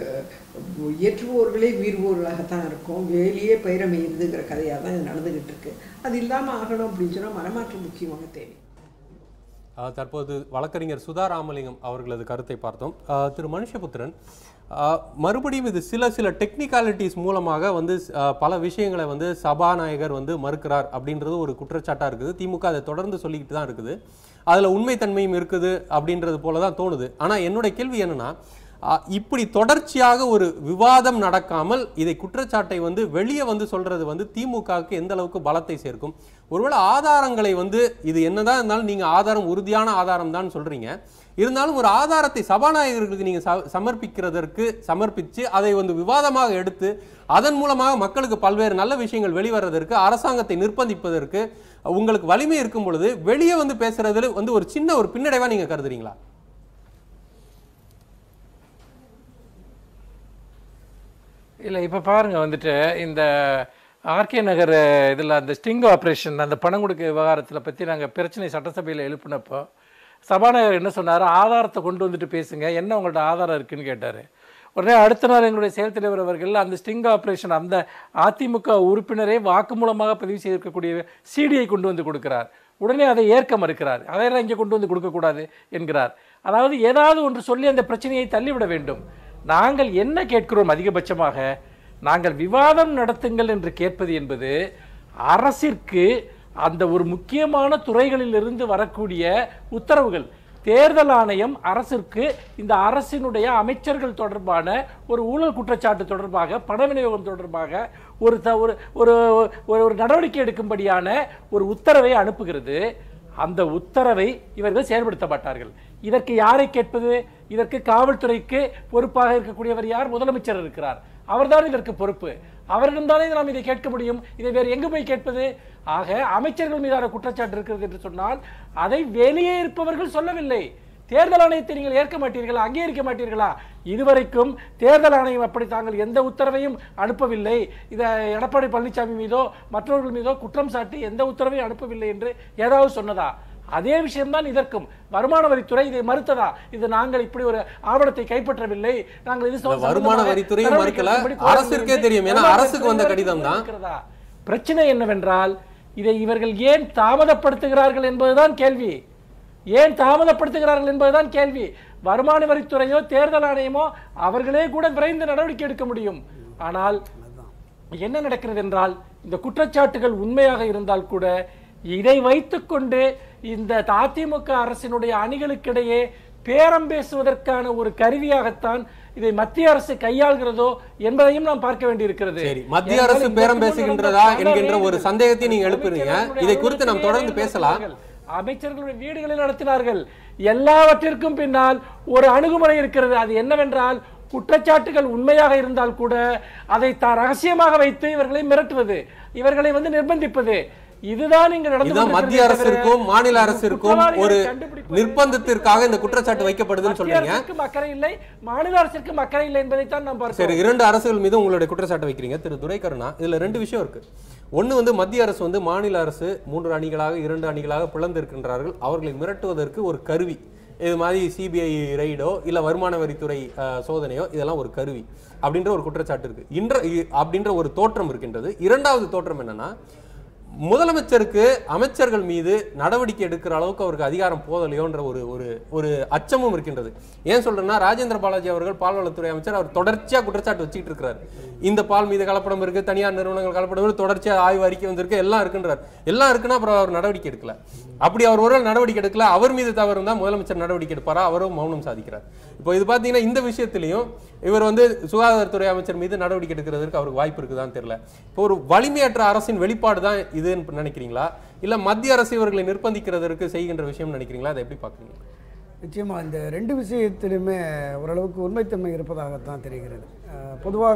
இயற்றுவோர்களே மீறுவோர்களாகத்தான் இருக்கும் வேலியே பயிரமையுதுங்கிற கதையாக தான் இது நடந்துகிட்டு இருக்கு அது இல்லாமல் ஆகணும் அப்படின்னு சொன்னா மனமாற்றம் முக்கியமாக தேவை அஹ் தற்போது வழக்கறிஞர் சுதா ராமலிங்கம் அவர்களது கருத்தை பார்த்தோம் அஹ் திரு மனுஷபுத்திரன் அஹ் மறுபடியும் இது சில சில டெக்னிக்காலிட்டிஸ் மூலமாக வந்து அஹ் பல விஷயங்களை வந்து சபாநாயகர் வந்து மறுக்கிறார் அப்படின்றது ஒரு குற்றச்சாட்டா இருக்குது திமுக அதை தொடர்ந்து சொல்லிக்கிட்டு தான் இருக்குது அதுல உண்மைத்தன்மையும் இருக்குது அப்படின்றது போல தான் தோணுது ஆனா என்னுடைய கேள்வி என்னன்னா அஹ் இப்படி தொடர்ச்சியாக ஒரு விவாதம் நடக்காமல் இதை குற்றச்சாட்டை வந்து வெளியே வந்து சொல்றது வந்து திமுகவுக்கு எந்த அளவுக்கு பலத்தை சேர்க்கும் ஒருவேளை ஆதாரங்களை வந்து இது என்னதான் இருந்தாலும் நீங்க ஆதாரம் உறுதியான ஆதாரம் தான் சொல்றீங்க இருந்தாலும் ஒரு ஆதாரத்தை சபாநாயகர்களுக்கு நீங்க ச- சமர்ப்பிக்கிறதற்கு சமர்ப்பிச்சு அதை வந்து விவாதமாக எடுத்து அதன் மூலமாக மக்களுக்கு பல்வேறு நல்ல விஷயங்கள் வெளிவரதற்கு அரசாங்கத்தை நிர்பந்திப்பதற்கு உங்களுக்கு வலிமை இருக்கும் பொழுது வெளியே வந்து பேசுறதுல வந்து ஒரு சின்ன ஒரு பின்னடைவா நீங்க கருதுறீங்களா இல்லை இப்போ பாருங்க வந்துட்டு இந்த ஆர்கே நகர் இதில் அந்த ஸ்டிங் ஆப்ரேஷன் அந்த பணம் கொடுக்க விவகாரத்தில் பற்றி நாங்கள் பிரச்சனை சட்டசபையில் எழுப்பினப்போ சபாநாயகர் என்ன சொன்னார் ஆதாரத்தை கொண்டு வந்துட்டு பேசுங்க என்ன உங்கள்ட்ட ஆதாரம் இருக்குன்னு கேட்டார் உடனே அடுத்த நாள் எங்களுடைய செயல் தலைவர் அவர்கள் அந்த ஸ்டிங் ஆப்ரேஷன் அந்த அதிமுக உறுப்பினரே வாக்குமூலமாக பதிவு செய்திருக்கக்கூடிய சிடியை கொண்டு வந்து கொடுக்கிறார் உடனே அதை ஏற்க மறுக்கிறார் அதையெல்லாம் இங்கே கொண்டு வந்து கொடுக்கக்கூடாது என்கிறார் அதாவது ஏதாவது ஒன்று சொல்லி அந்த பிரச்சனையை தள்ளிவிட வேண்டும் நாங்கள் என்ன கேட்கிறோம் அதிகபட்சமாக நாங்கள் விவாதம் நடத்துங்கள் என்று கேட்பது என்பது அரசிற்கு அந்த ஒரு முக்கியமான துறைகளிலிருந்து வரக்கூடிய உத்தரவுகள் தேர்தல் ஆணையம் அரசிற்கு இந்த அரசினுடைய அமைச்சர்கள் தொடர்பான ஒரு ஊழல் குற்றச்சாட்டு தொடர்பாக பண விநியோகம் தொடர்பாக ஒரு த ஒரு ஒரு ஒரு- ஒரு நடவடிக்கை எடுக்கும்படியான ஒரு உத்தரவை அனுப்புகிறது அந்த உத்தரவை இவர்கள் செயல்படுத்த மாட்டார்கள் இதற்கு யாரை கேட்பது இதற்கு காவல்துறைக்கு பொறுப்பாக இருக்கக்கூடியவர் யார் முதலமைச்சர் இருக்கிறார் அவர்தான் இதற்கு பொறுப்பு அவரிடம்தானே நாம் இதை கேட்க முடியும் இதை வேறு எங்கு போய் கேட்பது ஆக அமைச்சர்கள் மீதான குற்றச்சாட்டு இருக்கிறது என்று சொன்னால் அதை வெளியே இருப்பவர்கள் சொல்லவில்லை தேர்தல் ஆணையத்தை நீங்கள் ஏற்க மாட்டீர்களா அங்கீகரிக்க மாட்டீர்களா இதுவரைக்கும் தேர்தல் ஆணையம் அப்படி தாங்கள் எந்த உத்தரவையும் அனுப்பவில்லை இதை எடப்பாடி பழனிசாமி மீதோ மற்றவர்கள் மீதோ குற்றம் சாட்டி எந்த உத்தரவையும் அனுப்பவில்லை என்று ஏதாவது சொன்னதா அதே விஷயம்தான் இதற்கும் வருமான வரித்துறை இதை மறுத்ததா இது நாங்கள் இப்படி ஒரு ஆவணத்தை கைப்பற்றவில்லை நாங்கள் இது இந்த வருமான வரித்துறையும் மறுக்கல, அரசிற்கே தெரியும். ஏன்னா அரசுக்கு வந்த கடிதம் தான். இருக்கிறதா? பிரச்சனை என்னவென்றால் இதை இவர்கள் ஏன் தாமதப்படுத்துகிறார்கள் என்பதுதான் கேள்வி ஏன் தாமதப்படுத்துகிறார்கள் என்பதுதான் கேள்வி வருமான வரித்துறையோ தேர்தல் ஆணையமோ அவர்களே கூட விரைந்து நடவடிக்கை எடுக்க முடியும் ஆனால் என்ன நடக்கிறது என்றால் இந்த குற்றச்சாட்டுகள் உண்மையாக இருந்தால் கூட இதை வைத்துக்கொண்டு இந்த அதிமுக அரசினுடைய அணிகளுக்கிடையே பேரம் பேசுவதற்கான ஒரு கருவியாகத்தான் இதை மத்திய அரசு கையாள்கிறதோ என்பதையும் நாம் பார்க்க வேண்டியிருக்கிறது சரி மத்திய அரசு ஏனென்றால் பேரம் இதற்கு முன் பேசுகின்றதா நடந்த பல என்கின்ற ஒரு raids சந்தேகத்தை நீங்க எழுப்புறீங்க அமைச்சர்களுடைய இதை குறித்து நாம் தொடர்ந்து அலுவலகத்திலே பேசலாம் நடத்தினார்கள். அமைச்சர்களுடைய வீடுகளில் நடத்தினார்கள் எல்லாவற்றிற்கும் பின்னால் ஒரு அணுகுமுறை இருக்கிறது அது என்னவென்றால் குற்றச்சாட்டுகள் உண்மையாக இருந்தால் கூட அதை த ரகசியமாக வைத்து இவர்களை மிரட்டுவது இவர்களை வந்து நிர்பந்திப்பது இதுதான் இங்க நடந்து இதுதான் மத்திய கொண்டிருக்கிறதே தவிர அரசிற்கும் மாநில அரசிற்கும் குற்றவாளிகளை ஒரு கண்டுபிடிப்பது நிர்பந்தத்திற்காக இந்த குற்றச்சாட்டு வைக்கப்படுதுன்னு மத்திய சொல்றீங்க அரசுக்கும் அக்கறை இல்லை மாநில அரசிற்கும் அக்கறை இல்லை என்பதைத்தான் நாம் சரி பார்க்கிறோம் இரண்டு அரசுகள் மீது உங்களுடைய குற்றச்சாட்டு வைக்கிறீங்க திரு துரைக்கருணா இதுல ரெண்டு விஷயம் இருக்கு ஒண்ணு வந்து மத்திய அரசு வந்து மாநில அரசு மூன்று அணிகளாக இரண்டு அணிகளாக பிளந்திருக்கின்றார்கள் அவர்களை மிரட்டுவதற்கு ஒரு கருவி இது மாதிரி சிபிஐ ரெய்டோ இல்ல வருமான வரித்துறை அஹ், சோதனையோ இதெல்லாம் ஒரு கருவி அப்படின்ற ஒரு குற்றச்சாட்டு இருக்கு இன்ற இ- அப்படின்ற ஒரு தோற்றம் இருக்கின்றது இரண்டாவது தோற்றம் என்னன்னா முதலமைச்சருக்கு அமைச்சர்கள் மீது நடவடிக்கை எடுக்கிற அளவுக்கு அவருக்கு அதிகாரம் போதலையோன்ற ஒரு ஒரு ஒரு அச்சமும் இருக்கின்றது ஏன் சொல்றேன்னா ராஜேந்திர பாலாஜி அவர்கள் பால்வளத்துறை அமைச்சர் அவர் தொடர்ச்சியா குற்றச்சாட்டு வச்சுட்டு இருக்கிறார் இந்த பால் மீது கலப்படம் இருக்கு தனியார் நிறுவனங்கள் கலப்படம் இருக்கு தொடர்ச்சியா ஆய்வு அறிக்கை வந்திருக்கு எல்லாம் இருக்குன்றார் எல்லாம் இருக்குன்னா அப்புறம் அவர் நடவடிக்கை எடுக்கல அப்படி அவர் ஒருவேளை நடவடிக்கை எடுக்கல அவர் மீது தவறு இருந்தால் முதலமைச்சர் நடவடிக்கை எடுப்பாரா அவரும் மௌனம் சாதிக்கிறார் இப்போ இது பார்த்தீங்கன்னா இந்த விஷயத்திலையும் இவர் வந்து சுகாதாரத்துறை அமைச்சர் மீது நடவடிக்கை எடுக்கிறதுக்கு அவருக்கு வாய்ப்பு இருக்குதான்னு தெரியல இப்போ ஒரு வலிமையற்ற அரசின் வெளிப்பாடு தான் இதுன்னு நினைக்கிறீங்களா இல்ல மத்திய அரசு இவர்களை நிர்பந்திக்கிறதற்கு செய்கின்ற விஷயம் நினைக்கிறீங்களா அதை எப்படி பார்க்குறீங்க நிச்சயமா இந்த ரெண்டு விஷயத்திலுமே ஓரளவுக்கு உண்மைத்தன்மை இருப்பதாகத்தான் தெரிகிறது அஹ், பொதுவாக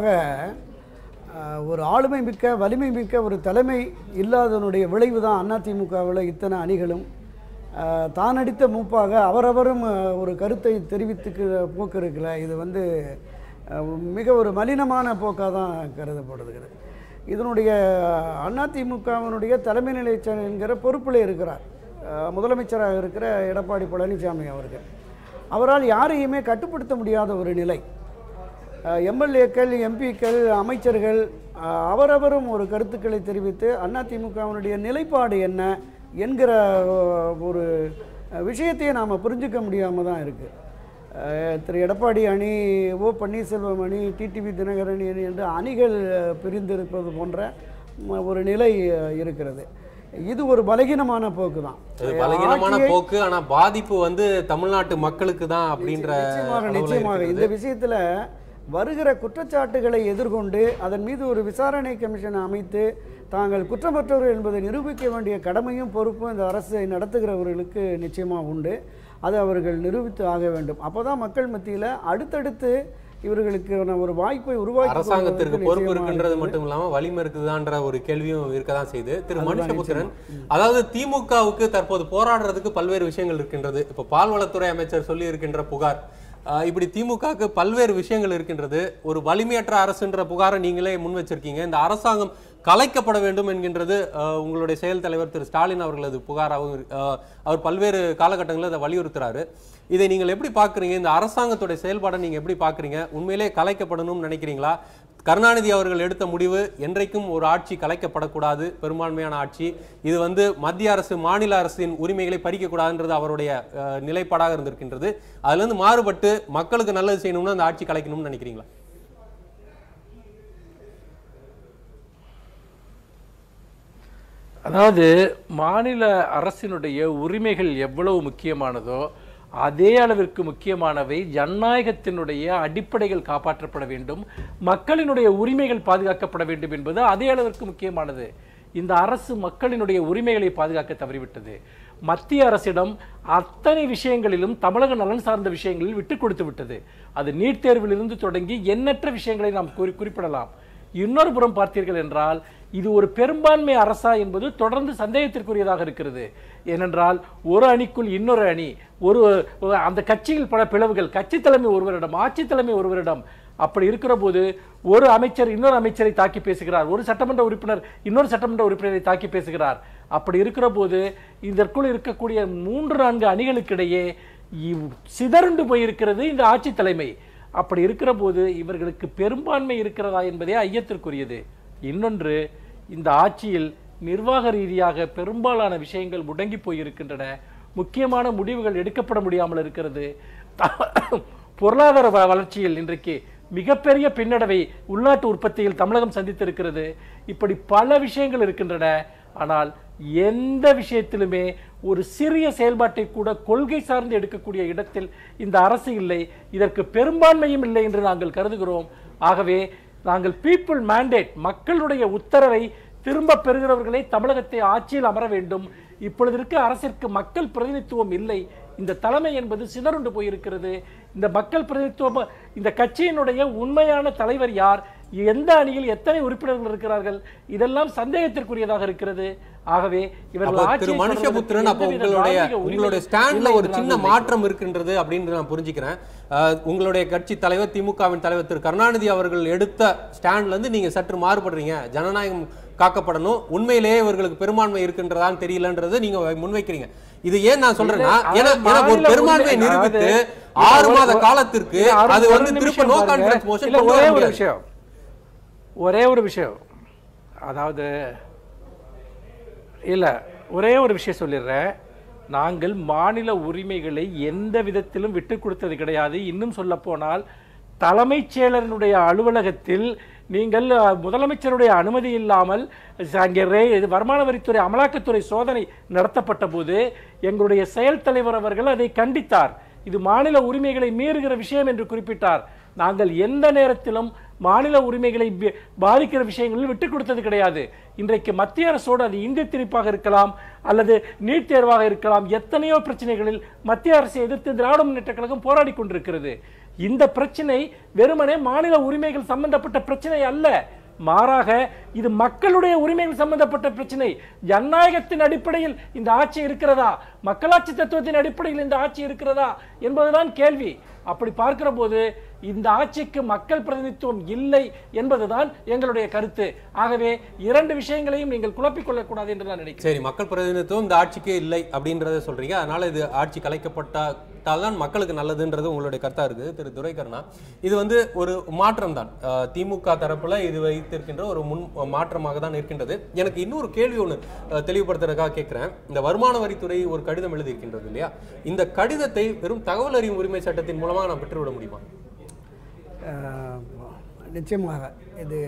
அஹ், ஒரு ஆளுமை மிக்க வலிமை மிக்க ஒரு தலைமை இல்லாதனுடைய விளைவு தான் அதிமுகவில் இத்தனை அணிகளும் அஹ், தான் அடித்த மூப்பாக அவரவரும் அஹ், ஒரு கருத்தை தெரிவித்துக்கு போக்கு இருக்குல்ல இது வந்து அஹ், மிக ஒரு மலினமான போக்காக தான் கருதப்படுகிறது இதனுடைய அதிமுகவினுடைய தலைமை நிலைச்சர் என்கிற பொறுப்பில் இருக்கிறார் அஹ், முதலமைச்சராக இருக்கிற எடப்பாடி பழனிசாமி அவர்கள் அவரால் யாரையுமே கட்டுப்படுத்த முடியாத ஒரு நிலை எம்எல்ஏக்கள் எம்பிக்கள் அமைச்சர்கள் அஹ், அவரவரும் ஒரு கருத்துக்களை தெரிவித்து அதிமுகவினுடைய நிலைப்பாடு என்ன என்கிற அஹ், ஒரு அஹ், விஷயத்தையே நாம் புரிஞ்சுக்க முடியாமல் தான் இருக்குது திரு எடப்பாடி அணி ஓ பன்னீர்செல்வம் அணி டிடிவி தினகரன் அணி என்று அணிகள் அஹ், பிரிந்திருப்பது போன்ற ம, ஒரு நிலை அஹ், இருக்கிறது இது ஒரு பலகீனமான போக்கு தான் இது பலகீனமான ஆட்சியை- போக்கு ஆனா பாதிப்பு வந்து தமிழ்நாட்டு மக்களுக்கு தான் அப்படின்ற நிச்சயமாக அளவுல நிச்சயமாக இருக்கிறது. இந்த விஷயத்தில் வருகிற குற்றச்சாட்டுகளை எதிர்கொண்டு அதன் மீது ஒரு விசாரணை கமிஷனை அமைத்து தாங்கள் குற்றமற்றவர்கள் என்பதை நிரூபிக்க வேண்டிய கடமையும் பொறுப்பும் இந்த அரசை நடத்துகிறவர்களுக்கு நிச்சயமாக உண்டு அதை அவர்கள் நிரூபித்து ஆக வேண்டும் அப்போதான் மக்கள் மத்தியில் அடுத்தடுத்து இவர்களுக்கான ஒரு வாய்ப்பை உருவாக்கி அரசாங்கத்திற்கு கொடுப்பதற்கு பொறுப்பு நிச்சயமாக இருக்குன்றது இருக்குது. மட்டும் இல்லாம வலிமை இருக்குதான்ற ஒரு கேள்வியும் இருக்கதான் செய்யுது திரு அதுதான் மனுஷபுத்திரன் அதாவது திமுகவுக்கு தற்போது போராடுறதுக்கு பல்வேறு விஷயங்கள் இருக்கின்றது இப்ப பால்வளத்துறை அமைச்சர் சொல்லி இருக்கின்ற புகார் ஆஹ் இப்படி திமுகவுக்கு பல்வேறு விஷயங்கள் இருக்கின்றது ஒரு வலிமையற்ற அரசுன்ற புகாரை நீங்களே முன் வச்சிருக்கீங்க இந்த அரசாங்கம் கலைக்கப்பட வேண்டும் என்கின்றது ஆஹ் உங்களுடைய செயல் தலைவர் திரு ஸ்டாலின் அவர்களது புகாராகவும் இரு- ஆஹ் அவர் பல்வேறு காலகட்டங்களில் அதை வலியுறுத்துறாரு இதை நீங்கள் எப்படி பார்க்குறீங்க இந்த அரசாங்கத்துடைய செயல்பாடை நீங்கள் எப்படி பார்க்குறீங்க உண்மையிலே கலைக்கப்படணும்னு நினைக்கிறீங்களா கருணாநிதி அவர்கள் எடுத்த முடிவு என்றைக்கும் ஒரு ஆட்சி கலைக்கப்படக்கூடாது பெரும்பான்மையான ஆட்சி இது வந்து மத்திய அரசு மாநில அரசின் உரிமைகளை பறிக்கக்கூடாதுன்றது அவருடைய அஹ், நிலைப்பாடாக இருந்திருக்கின்றது அதுலேருந்து மாறுபட்டு மக்களுக்கு நல்லது செய்யணும்னு அந்த ஆட்சி கலைக்கணும்னு நினைக்கிறீங்களா அதாவது மாநில அரசினுடைய உரிமைகள் எவ்வளவு முக்கியமானதோ அதே அளவிற்கு முக்கியமானவை ஜனநாயகத்தினுடைய அடிப்படைகள் காப்பாற்றப்பட வேண்டும் மக்களினுடைய உரிமைகள் பாதுகாக்கப்பட வேண்டும் என்பது அதே அளவிற்கு முக்கியமானது இந்த அரசு மக்களினுடைய உரிமைகளை பாதுகாக்க தவறிவிட்டது மத்திய அரசிடம் அத்தனை விஷயங்களிலும் தமிழக நலன் சார்ந்த விஷயங்களில் விட்டுக் கொடுத்து விட்டது அது நீட் தேர்விலிருந்து தொடங்கி எண்ணற்ற விஷயங்களை நாம் குறி குறிப்பிடலாம் இன்னொரு புறம் பார்த்தீர்கள் என்றால் இது ஒரு பெரும்பான்மை அரசா என்பது தொடர்ந்து சந்தேகத்திற்குரியதாக இருக்கிறது ஏனென்றால் ஒரு அணிக்குள் இன்னொரு அணி ஒரு ஒரு- அந்த கட்சியில் பல பிளவுகள் கட்சி தலைமை ஒருவரிடம் ஆட்சி தலைமை ஒருவரிடம் அப்படி இருக்கிற போது ஒரு அமைச்சர் இன்னொரு அமைச்சரை தாக்கி பேசுகிறார் ஒரு சட்டமன்ற உறுப்பினர் இன்னொரு சட்டமன்ற உறுப்பினரை தாக்கி பேசுகிறார் அப்படி இருக்கிற போது இதற்குள் இருக்கக்கூடிய மூன்று நான்கு அணிகளுக்கிடையே இவ்- சிதறுண்டு போயிருக்கிறது இந்த ஆட்சி தலைமை அப்படி இருக்கிற போது இவர்களுக்கு பெரும்பான்மை இருக்கிறதா என்பதே ஐயத்திற்குரியது இன்னொன்று இந்த ஆட்சியில் நிர்வாக ரீதியாக பெரும்பாலான விஷயங்கள் முடங்கி போயிருக்கின்றன முக்கியமான முடிவுகள் எடுக்கப்பட முடியாமல் இருக்கிறது பொருளாதார வ- வளர்ச்சியில் இன்றைக்கு மிகப்பெரிய பின்னடைவை உள்நாட்டு உற்பத்தியில் தமிழகம் சந்தித்திருக்கிறது இப்படி பல விஷயங்கள் இருக்கின்றன ஆனால் எந்த விஷயத்திலுமே ஒரு சிறிய செயல்பாட்டை கூட கொள்கை சார்ந்து எடுக்கக்கூடிய இடத்தில் இந்த அரசு இல்லை இதற்கு பெரும்பான்மையும் இல்லை என்று நாங்கள் கருதுகிறோம் ஆகவே நாங்கள் பீப்புள் mandate மக்களுடைய உத்தரவை திரும்ப பெறுகிறவர்களை தமிழகத்தை ஆட்சியில் அமர வேண்டும் இப்பொழுது இருக்க அரசிற்கு மக்கள் பிரதிநிதித்துவம் இல்லை இந்த தலைமை என்பது சிதறுண்டு போயிருக்கிறது இந்த மக்கள் பிரதிநிதித்துவம் இந்த கட்சியினுடைய உண்மையான தலைவர் யார் எந்த அணியில் எத்தனை உறுப்பினர்கள் இருக்கிறார்கள் இதெல்லாம் சந்தேகத்திற்குரியதாக இருக்கிறது ஆகவே இவர்கள் அப்ப திரு ஆட்சியை மனுஷபுத்திரன் அப்போ தொடர்வதற்கு உங்களுடைய எந்தவித உரிமையும் உங்களுடைய ஸ்டாண்ட்ல இல்லை ஒரு என்று சின்ன நான் நினைக்கிறேன். மாற்றம் இருக்கின்றது அப்படின்னு நான் புரிஞ்சுக்கிறேன் அஹ், உங்களுடைய கட்சி தலைவர் திமுகவின் தலைவர் திரு கருணாநிதி அவர்கள் எடுத்த ஸ்டாண்ட்ல இருந்து நீங்க சற்று மாறுபடுறீங்க ஜனநாயகம் காக்கப்படணும் உண்மையிலேயே இவர்களுக்கு பெரும்பான்மை இருக்கின்றதான்னு தெரியலன்றது நீங்க முன்வைக்கிறீங்க இது ஏன் நான் சொல்றேன்னா இல்லை, ஏன்னா அதாவது ஏன்னா ஒரு மாநில பெரும்பான்மையை உரிமை- நிரூபித்து அதாவது ஆறு ஒரு- மாத ஒரு- காலத்திற்கு இல்ல, அருண், அது ஒரு வந்து திருப்ப நிமிஷம் நோ பாருங்க. கான்பிடன்ஸ் மோஷன் இல்ல, கொண்டு ஒரே வர ஒரு முடியாது விஷயம் ஒரே ஒரு விஷயம் அதாவது இல்ல ஒரே ஒரு விஷயம் சொல்லிடுறேன் நாங்கள் மாநில உரிமைகளை எந்த விதத்திலும் விட்டு கொடுத்தது கிடையாது இன்னும் சொல்ல போனால் தலைமைச் செயலரினுடைய அலுவலகத்தில் நீங்கள் அஹ், முதலமைச்சருடைய அனுமதி இல்லாமல் அங்கே ரே- இது வருமான வரித்துறை அமலாக்கத்துறை சோதனை நடத்தப்பட்ட போது எங்களுடைய செயல் தலைவர் அவர்கள் அதை கண்டித்தார் இது மாநில உரிமைகளை மீறுகிற விஷயம் என்று குறிப்பிட்டார் நாங்கள் எந்த நேரத்திலும் மாநில உரிமைகளை பி- பாதிக்கிற விஷயங்களில் விட்டுக் கொடுத்தது கிடையாது இன்றைக்கு மத்திய அரசோடு அது இந்திய திணிப்பாக இருக்கலாம் அல்லது நீட் தேர்வாக இருக்கலாம் எத்தனையோ பிரச்சனைகளில் மத்திய அரசை எதிர்த்து திராவிட முன்னேற்ற கழகம் போராடி கொண்டிருக்கிறது இந்த பிரச்சனை வெறுமனே மாநில உரிமைகள் சம்பந்தப்பட்ட பிரச்சனை அல்ல மாறாக இது மக்களுடைய உரிமைகள் சம்பந்தப்பட்ட பிரச்சனை ஜனநாயகத்தின் அடிப்படையில் இந்த ஆட்சி இருக்கிறதா மக்களாட்சி தத்துவத்தின் அடிப்படையில் இந்த ஆட்சி இருக்கிறதா என்பதுதான் கேள்வி அப்படி பார்க்கிற போது இந்த ஆட்சிக்கு மக்கள் பிரதிநிதித்துவம் இல்லை என்பதுதான் எங்களுடைய கருத்து ஆகவே இரண்டு விஷயங்களையும் நீங்கள் குழப்பிக் கொள்ளக்கூடாது என்று நான் நினைக்கிறேன் சரி மக்கள் பிரதிநிதித்துவம் இந்த ஆட்சிக்கே இல்லை அப்படின்றத சொல்றீங்க அதனால இது ஆட்சி கலைக்கப்பட்டால் தான் மக்களுக்கு நல்லதுன்றது உங்களுடைய கருத்தா இருக்கு திரு துரைக்கருணா இது வந்து ஒரு மாற்றம் தான் அஹ், திமுக தரப்புல இது வைத்திருக்கின்ற ஒரு முன் மாற்றமாக தான் இருக்கின்றது எனக்கு இன்னொரு கேள்வி ஒன்று தெளிவுபடுத்துறதுக்காக கேட்கிறேன் இந்த வருமான வரித்துறை ஒரு கடிதம் எழுதியிருக்கின்றது இல்லையா இந்த கடிதத்தை வெறும் தகவல் அறியும் உரிமை சட்டத்தின் மூலமாக நாம் பெற்றுவிட முடியுமா அஹ், நிச்சயமாக இது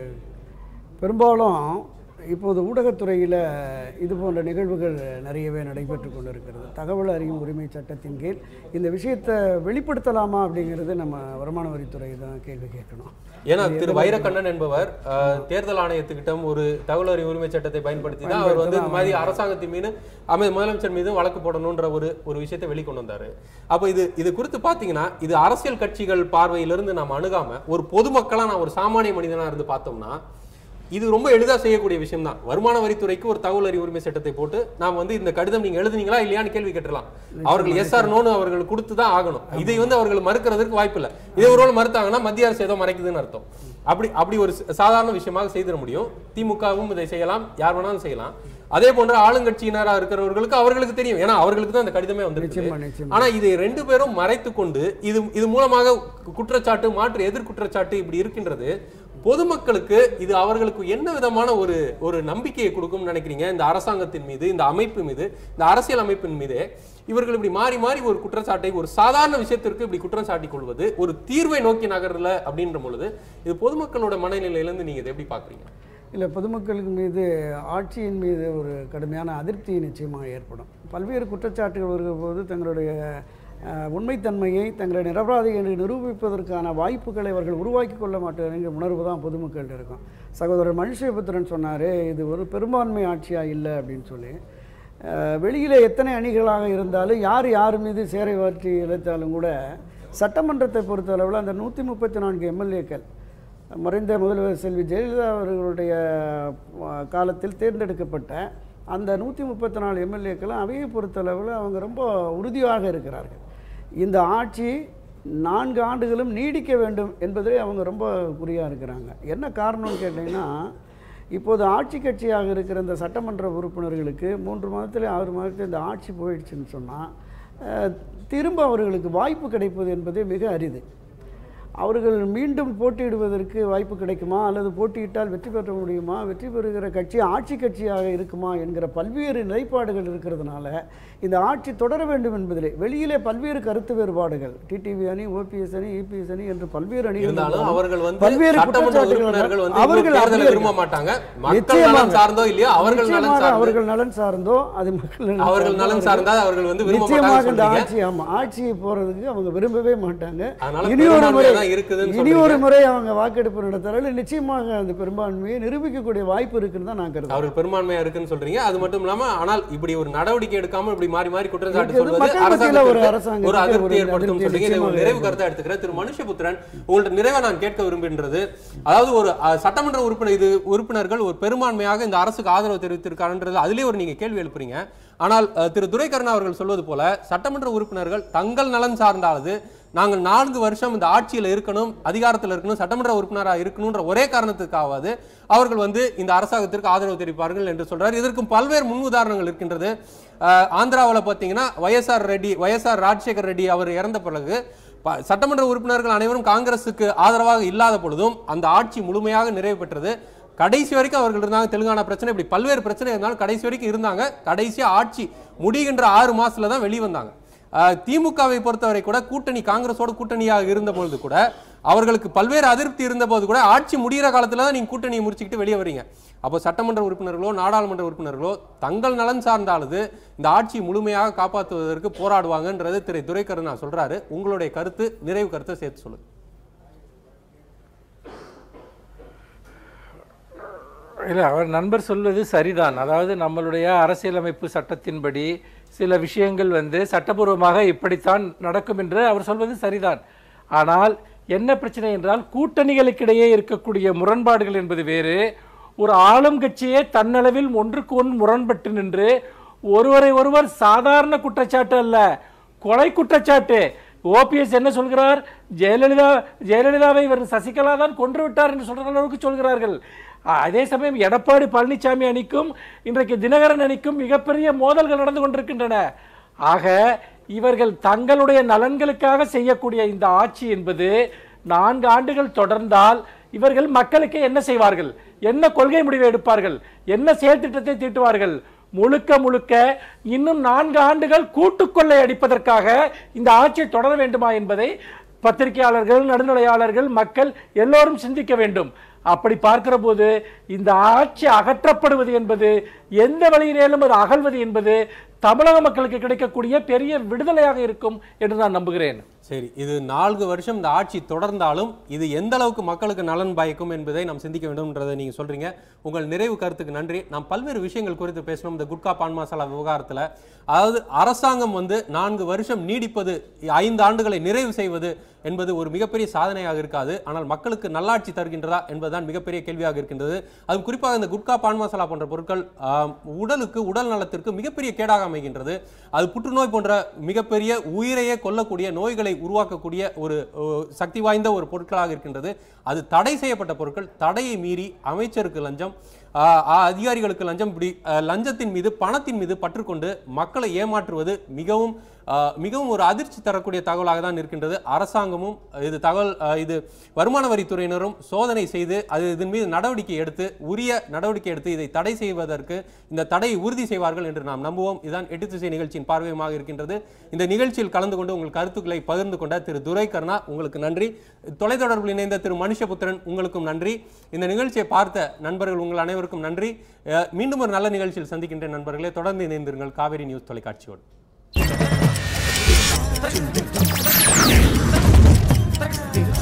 பெரும்பாலும் இப்போது ஊடகத்துறையில் இது போன்ற நிகழ்வுகள் நிறையவே நடைபெற்று கொண்டிருக்கிறது தகவல் அறியும் உரிமை சட்டத்தின் கீழ் இந்த விஷயத்தை வெளிப்படுத்தலாமா அப்படிங்கிறது நம்ம வருமான வரித்துறை தான் கேள்வி கேட்கணும் ஏன்னா திரு வைரக்கண்ணன் என்பவர் அஹ், தேர்தல் ஆணையத்துக்கிட்டம் ஒரு தகவல் அறிவு உரிமை சட்டத்தை பயன்படுத்தி தான் அவர் வந்து இந்த மாதிரி அரசாங்கத்தின் மீது அமை முதலமைச்சர் மீது வழக்கு போடணுன்ற ஒரு ஒரு விஷயத்தை வெளிக்கொண்டு வந்தாரு அப்போ இது இது குறித்து பார்த்தீங்கன்னா இது அரசியல் கட்சிகள் பார்வையிலிருந்து நாம் அணுகாம ஒரு பொதுமக்களா நான் ஒரு சாமானிய மனிதனா இருந்து பார்த்தோம்னா இது ரொம்ப எளிதா செய்யக்கூடிய விஷயம் தான் வருமான வரித்துறைக்கு ஒரு தகவல் அறிவு உரிமை சட்டத்தை போட்டு நாம் வந்து இந்த கடிதம் நீங்க எழுதுனீங்களா இல்லையான்னு கேள்வி கேட்டுலாம் அவர்கள் எஸ் ஆர் நோன்னு அவர்கள் கொடுத்து தான் ஆகணும் இதை வந்து அவர்கள் மறுக்கிறதுக்கு வாய்ப்பு இல்லை இதே ஒருவேளை மறுத்தாங்கன்னா மத்திய அரசு ஏதோ மறைக்குதுன்னு அர்த்தம் அப்படி அப்படி ஒரு ச- சாதாரண விஷயமாக செய்திட முடியும் திமுகவும் இதை செய்யலாம் யார் வேணாலும் செய்யலாம் அதே போன்ற ஆளுங்கட்சியினராக இருக்கிறவர்களுக்கு அவர்களுக்கு தெரியும் ஏன்னா அவர்களுக்கு தான் அந்த கடிதமே நிச்சயமா, வந்து நிச்சயமா. ஆனா இதை ரெண்டு பேரும் மறைத்து கொண்டு இது இது மூலமாக குற்றச்சாட்டு மாற்று எதிர் குற்றச்சாட்டு இப்படி இருக்கின்றது பொதுமக்களுக்கு இது அவர்களுக்கு என்ன விதமான ஒரு ஒரு நம்பிக்கையை கொடுக்கும்னு நினைக்கிறீங்க இந்த அரசாங்கத்தின் மீது இந்த அமைப்பு மீது இந்த அரசியல் அமைப்பின் மீது இவர்கள் இப்படி மாறி மாறி ஒரு குற்றச்சாட்டை ஒரு சாதாரண விஷயத்திற்கு இப்படி குற்றம் சாட்டிக் கொள்வது ஒரு தீர்வை நோக்கி நகரல அப்படின்ற பொழுது இது பொதுமக்களோட மனநிலையிலிருந்து நீங்க இதை எப்படி பாக்குறீங்க இல்லை பொதுமக்களுக்கு மீது ஆட்சியின் மீது ஒரு கடுமையான அதிருப்தி நிச்சயமாக ஏற்படும் பல்வேறு குற்றச்சாட்டுகள் வருகிற போது தங்களுடைய அஹ், உண்மைத்தன்மையை தங்களை நிரபராதி என்று நிரூபிப்பதற்கான வாய்ப்புகளை அவர்கள் உருவாக்கி கொள்ள மாட்டார்கள் என்கிற உணர்வு தான் பொதுமக்கள்கிட்ட இருக்கும் சகோதரர் மனுஷபுத்திரன் சொன்னார் இது ஒரு பெரும்பான்மை ஆட்சியாக இல்லை அப்படின்னு சொல்லி அஹ், வெளியிலே எத்தனை அணிகளாக இருந்தாலும் யார் யார் மீது சேரை வாற்றி இழைத்தாலும் கூட சட்டமன்றத்தை பொறுத்தளவில் அந்த நூற்றி முப்பத்தி நான்கு எம்எல்ஏக்கள் மறைந்த முதல்வர் செல்வி ஜெயலலிதா அவர்களுடைய அஹ், காலத்தில் தேர்ந்தெடுக்கப்பட்ட அந்த நூற்றி முப்பத்தி நாலு எம்எல்ஏக்களும் அவையை பொறுத்தளவில் அவங்க ரொம்ப உறுதியாக இருக்கிறார்கள் இந்த ஆட்சி நான்கு ஆண்டுகளும் நீடிக்க வேண்டும் என்பதிலே அவங்க ரொம்ப குறியாக இருக்கிறாங்க என்ன காரணம்னு கேட்டிங்கன்னா இப்போது ஆட்சி கட்சியாக இருக்கிற இந்த சட்டமன்ற உறுப்பினர்களுக்கு மூன்று மாதத்தில் ஆறு மாதத்தில் இந்த ஆட்சி போயிடுச்சுன்னு சொன்னால் திரும்ப அவர்களுக்கு வாய்ப்பு கிடைப்பது என்பது மிக அரிது அவர்கள் மீண்டும் போட்டியிடுவதற்கு வாய்ப்பு கிடைக்குமா அல்லது போட்டியிட்டால் வெற்றி பெற முடியுமா வெற்றி பெறுகிற கட்சி ஆட்சி கட்சியாக இருக்குமா என்கிற பல்வேறு நிலைப்பாடுகள் இருக்கிறதுனால இந்த ஆட்சி தொடர வேண்டும் என்பதிலே வெளியிலே பல்வேறு கருத்து வேறுபாடுகள் டிடிவி அணி ஓபிஎஸ் அணி இபிஎஸ் அணி என்று பல்வேறு அணிகள் இருந்தாலும் இருந்தாலும் அவர்கள் வந்து பல்வேறு சட்டமன்ற குற்றச்சாட்டுகள் உறுப்பினர்கள் வந்து அவர்கள் தேர்தலை அப்படியே விரும்ப இருக்காங்க. மாட்டாங்க மக்கள் நிச்சயமாக. நலன் சார்ந்தோ இல்லையோ அவர்கள் நலன் நிச்சயமாக சார்ந்து அவர்கள் நலன் சார்ந்தோ அது மக்கள் நலன் அவர்கள் சார்ந்தோ நலன் சார்ந்தா அவர்கள் வந்து விரும்ப நிச்சயமாக மாட்டாங்கன்னு இந்த சொல்றீங்க. ஆட்சி ஆமா ஆட்சியை போறதுக்கு அவங்க விரும்பவே மாட்டாங்க அதனால இனி ஒரு பெரும்பான்மையா முறை தான் தான் இருக்குதுன்னு இனி ஒரு சொல்றீங்க. முறை அவங்க வாக்கெடுப்பு நடத்துறாரு நிச்சயமாக அந்த பெரும்பான்மையை நிரூபிக்கக்கூடிய வாய்ப்பு இருக்குன்னு தான் நான் கருதுறேன் அவர்கள் பெரும்பான்மையா இருக்குன்னு சொல்றீங்க அது மட்டும் இல்லாம ஆனால் இப்படி ஒரு நடவடிக்கை எடுக்காம இப்படி மாறி மாறி குற்றச்சாட்டு இருக்கிறது சொல்வது மக்கள் மத்தியில ஒரு அரசாங்கத்திற்கு அரசாங்கத்துக்கு ஒரு அதிருப்தி ஒரு ஏற்படுத்தும் அதிருப்தி சொல்றீங்க இதை ஒரு நிச்சயமாக நிறைவு கருத்தா எடுத்துக்கிறேன் திரு மனுஷபுத்திரன் உங்கள்ட்ட நிறைவா நான் கேட்க விரும்புகின்றது அதாவது ஒரு அஹ், சட்டமன்ற உறுப்பினர் இது உறுப்பினர்கள் ஒரு பெரும்பான்மையாக இந்த அரசுக்கு ஆதரவு தெரிவித்திருக்காருன்றது அதுலயே ஒரு நீங்க கேள்வி எழுப்புறீங்க ஆனால் அஹ், திரு துரைக்கருணா அவர்கள் சொல்வது போல சட்டமன்ற உறுப்பினர்கள் தங்கள் நலன் சார்ந்தாலது நாங்கள் நான்கு வருஷம் இந்த ஆட்சியில் இருக்கணும் அதிகாரத்தில் இருக்கணும் சட்டமன்ற உறுப்பினராக இருக்கணும்ன்ற ஒரே காரணத்துக்காவது அவர்கள் வந்து இந்த அரசாங்கத்திற்கு ஆதரவு தெரிவிப்பார்கள் என்று சொல்றார் இதற்கு பல்வேறு முன் உதாரணங்கள் இருக்கின்றது அஹ், ஆந்திராவுல பார்த்தீங்கன்னா ஒய்எஸ்ஆர் ரெட்டி ஒய்எஸ்ஆர் ராஜசேகர் ரெட்டி அவர் இறந்த பிறகு ப- சட்டமன்ற உறுப்பினர்கள் அனைவரும் காங்கிரசுக்கு ஆதரவாக இல்லாத பொழுதும் அந்த ஆட்சி முழுமையாக நிறைவு பெற்றது கடைசி வரைக்கும் அவர்கள் இருந்தாங்க தெலுங்கானா பிரச்சனை இப்படி பல்வேறு பிரச்சனை இருந்தாலும் கடைசி வரைக்கும் இருந்தாங்க கடைசியா ஆட்சி முடிகின்ற ஆறு மாசத்துல தான் வெளியே வந்தாங்க அஹ், திமுகவை பொறுத்தவரை கூட கூட்டணி காங்கிரஸோட கூட்டணியாக இருந்த பொழுது கூட அவர்களுக்கு பல்வேறு அதிருப்தி இருந்த போது கூட ஆட்சி முடிகிற காலத்துல தான் நீங்க கூட்டணியை முடிச்சுக்கிட்டு வெளியே வரீங்க அப்போ சட்டமன்ற உறுப்பினர்களோ நாடாளுமன்ற உறுப்பினர்களோ தங்கள் நலன் சார்ந்தாலது இந்த ஆட்சியை முழுமையாக காப்பாற்றுவதற்கு போராடுவாங்கன்றது திரு துரைக்கருணா சொல்றாரு உங்களுடைய கருத்து நிறைவு கருத்தை சேர்த்து சொல்லுங்க இல்லை அவர் நண்பர் சொல்வது சரிதான் அதாவது நம்மளுடைய அரசியலமைப்பு சட்டத்தின்படி சில விஷயங்கள் வந்து சட்டபூர்வமாக இப்படித்தான் நடக்கும் என்று அவர் சொல்வது சரிதான் ஆனால் என்ன பிரச்சனை என்றால் கூட்டணிகளுக்கிடையே இருக்கக்கூடிய முரண்பாடுகள் என்பது வேறு ஒரு ஆளும் கட்சியே தன்னளவில் ஒன்றுக்கு ஒன்று முரண்பட்டு நின்று ஒருவரை ஒருவர் சாதாரண குற்றச்சாட்டு அல்ல கொலை குற்றச்சாட்டு ஓபிஎஸ் என்ன சொல்கிறார் ஜெயலலிதா ஜெயலலிதாவை இவர் சசிகலா தான் கொன்று விட்டார் என்று சொல்ற அளவுக்கு சொல்கிறார்கள் அ- அதே சமயம் எடப்பாடி பழனிசாமி அணிக்கும் இன்றைக்கு தினகரன் அணிக்கும் மிகப்பெரிய மோதல்கள் நடந்து கொண்டிருக்கின்றன ஆக இவர்கள் தங்களுடைய நலன்களுக்காக செய்யக்கூடிய இந்த ஆட்சி என்பது நான்கு ஆண்டுகள் தொடர்ந்தால் இவர்கள் மக்களுக்கு என்ன செய்வார்கள் என்ன கொள்கை முடிவை எடுப்பார்கள் என்ன செயல் திட்டத்தை தீட்டுவார்கள் முழுக்க முழுக்க இன்னும் நான்கு ஆண்டுகள் கூட்டுக்கொள்ளை அடிப்பதற்காக இந்த ஆட்சியை தொடர வேண்டுமா என்பதை பத்திரிகையாளர்கள் நடுநிலையாளர்கள் மக்கள் எல்லோரும் சிந்திக்க வேண்டும் அப்படி பார்க்கிற போது இந்த ஆட்சி அகற்றப்படுவது என்பது எந்த வழியினேலும் அது அகழ்வது என்பது தமிழக மக்களுக்கு கிடைக்கக்கூடிய பெரிய விடுதலையாக இருக்கும் என்று நான் நம்புகிறேன் சரி இது நான்கு வருஷம் இந்த ஆட்சி தொடர்ந்தாலும் இது எந்த அளவுக்கு மக்களுக்கு நலன் பயக்கும் என்பதை நாம் சிந்திக்க வேண்டும்ன்றதை நீங்க சொல்றீங்க உங்கள் நிறைவு கருத்துக்கு நன்றி நாம் பல்வேறு விஷயங்கள் குறித்து பேசணும் இந்த குட்கா பான் மசாலா விவகாரத்துல அதாவது அரசாங்கம் வந்து நான்கு வருஷம் நீடிப்பது ஐந்து ஆண்டுகளை நிறைவு செய்வது என்பது ஒரு மிகப்பெரிய சாதனையாக இருக்காது ஆனால் மக்களுக்கு நல்லாட்சி தருகின்றதா என்பதுதான் மிகப்பெரிய கேள்வியாக இருக்கின்றது அது குறிப்பாக இந்த குட்கா பான் மசாலா போன்ற பொருட்கள் ஆம், உடலுக்கு உடல் நலத்திற்கு மிகப்பெரிய கேடாக அமைகின்றது அது புற்றுநோய் போன்ற மிகப்பெரிய உயிரையே கொல்லக்கூடிய நோய்களை உருவாக்கக்கூடிய ஒரு ஓ, சக்தி வாய்ந்த ஒரு பொருட்களாக இருக்கின்றது அது தடை செய்யப்பட்ட பொருட்கள் தடையை மீறி அமைச்சருக்கு லஞ்சம் ஆ, ஆ, அதிகாரிகளுக்கு லஞ்சம் இப்படி ஆ, லஞ்சத்தின் மீது பணத்தின் மீது பற்றுக்கொண்டு மக்களை ஏமாற்றுவது மிகவும் ஆ, மிகவும் ஒரு அதிர்ச்சி தரக்கூடிய தகவலாக தான் இருக்கின்றது அரசாங்கமும் இது தகவல் ஆ, இது வருமான வரித்துறையினரும் சோதனை செய்து அது இதன் மீது நடவடிக்கை எடுத்து உரிய நடவடிக்கை எடுத்து இதை தடை செய்வதற்கு இந்த தடையை உறுதி செய்வார்கள் என்று நாம் நம்புவோம் இதுதான் எட்டு திசை நிகழ்ச்சியின் பார்வையமாக இருக்கின்றது இந்த நிகழ்ச்சியில் கலந்து கொண்டு உங்கள் கருத்துக்களை பகிர்ந்து கொண்ட திரு துரை கருணா உங்களுக்கு நன்றி தொலைத்தொடர்பில் இணைந்த திரு மனுஷபுத்திரன் உங்களுக்கும் நன்றி இந்த நிகழ்ச்சியை பார்த்த நண்பர்கள் உங்கள் அனைவருக்கும் நன்றி அஹ், மீண்டும் ஒரு நல்ல நிகழ்ச்சியில் சந்திக்கின்ற நண்பர்களே தொடர்ந்து இணைந்திருங்கள் காவேரி நியூஸ் தொலைக்காட்சியோடு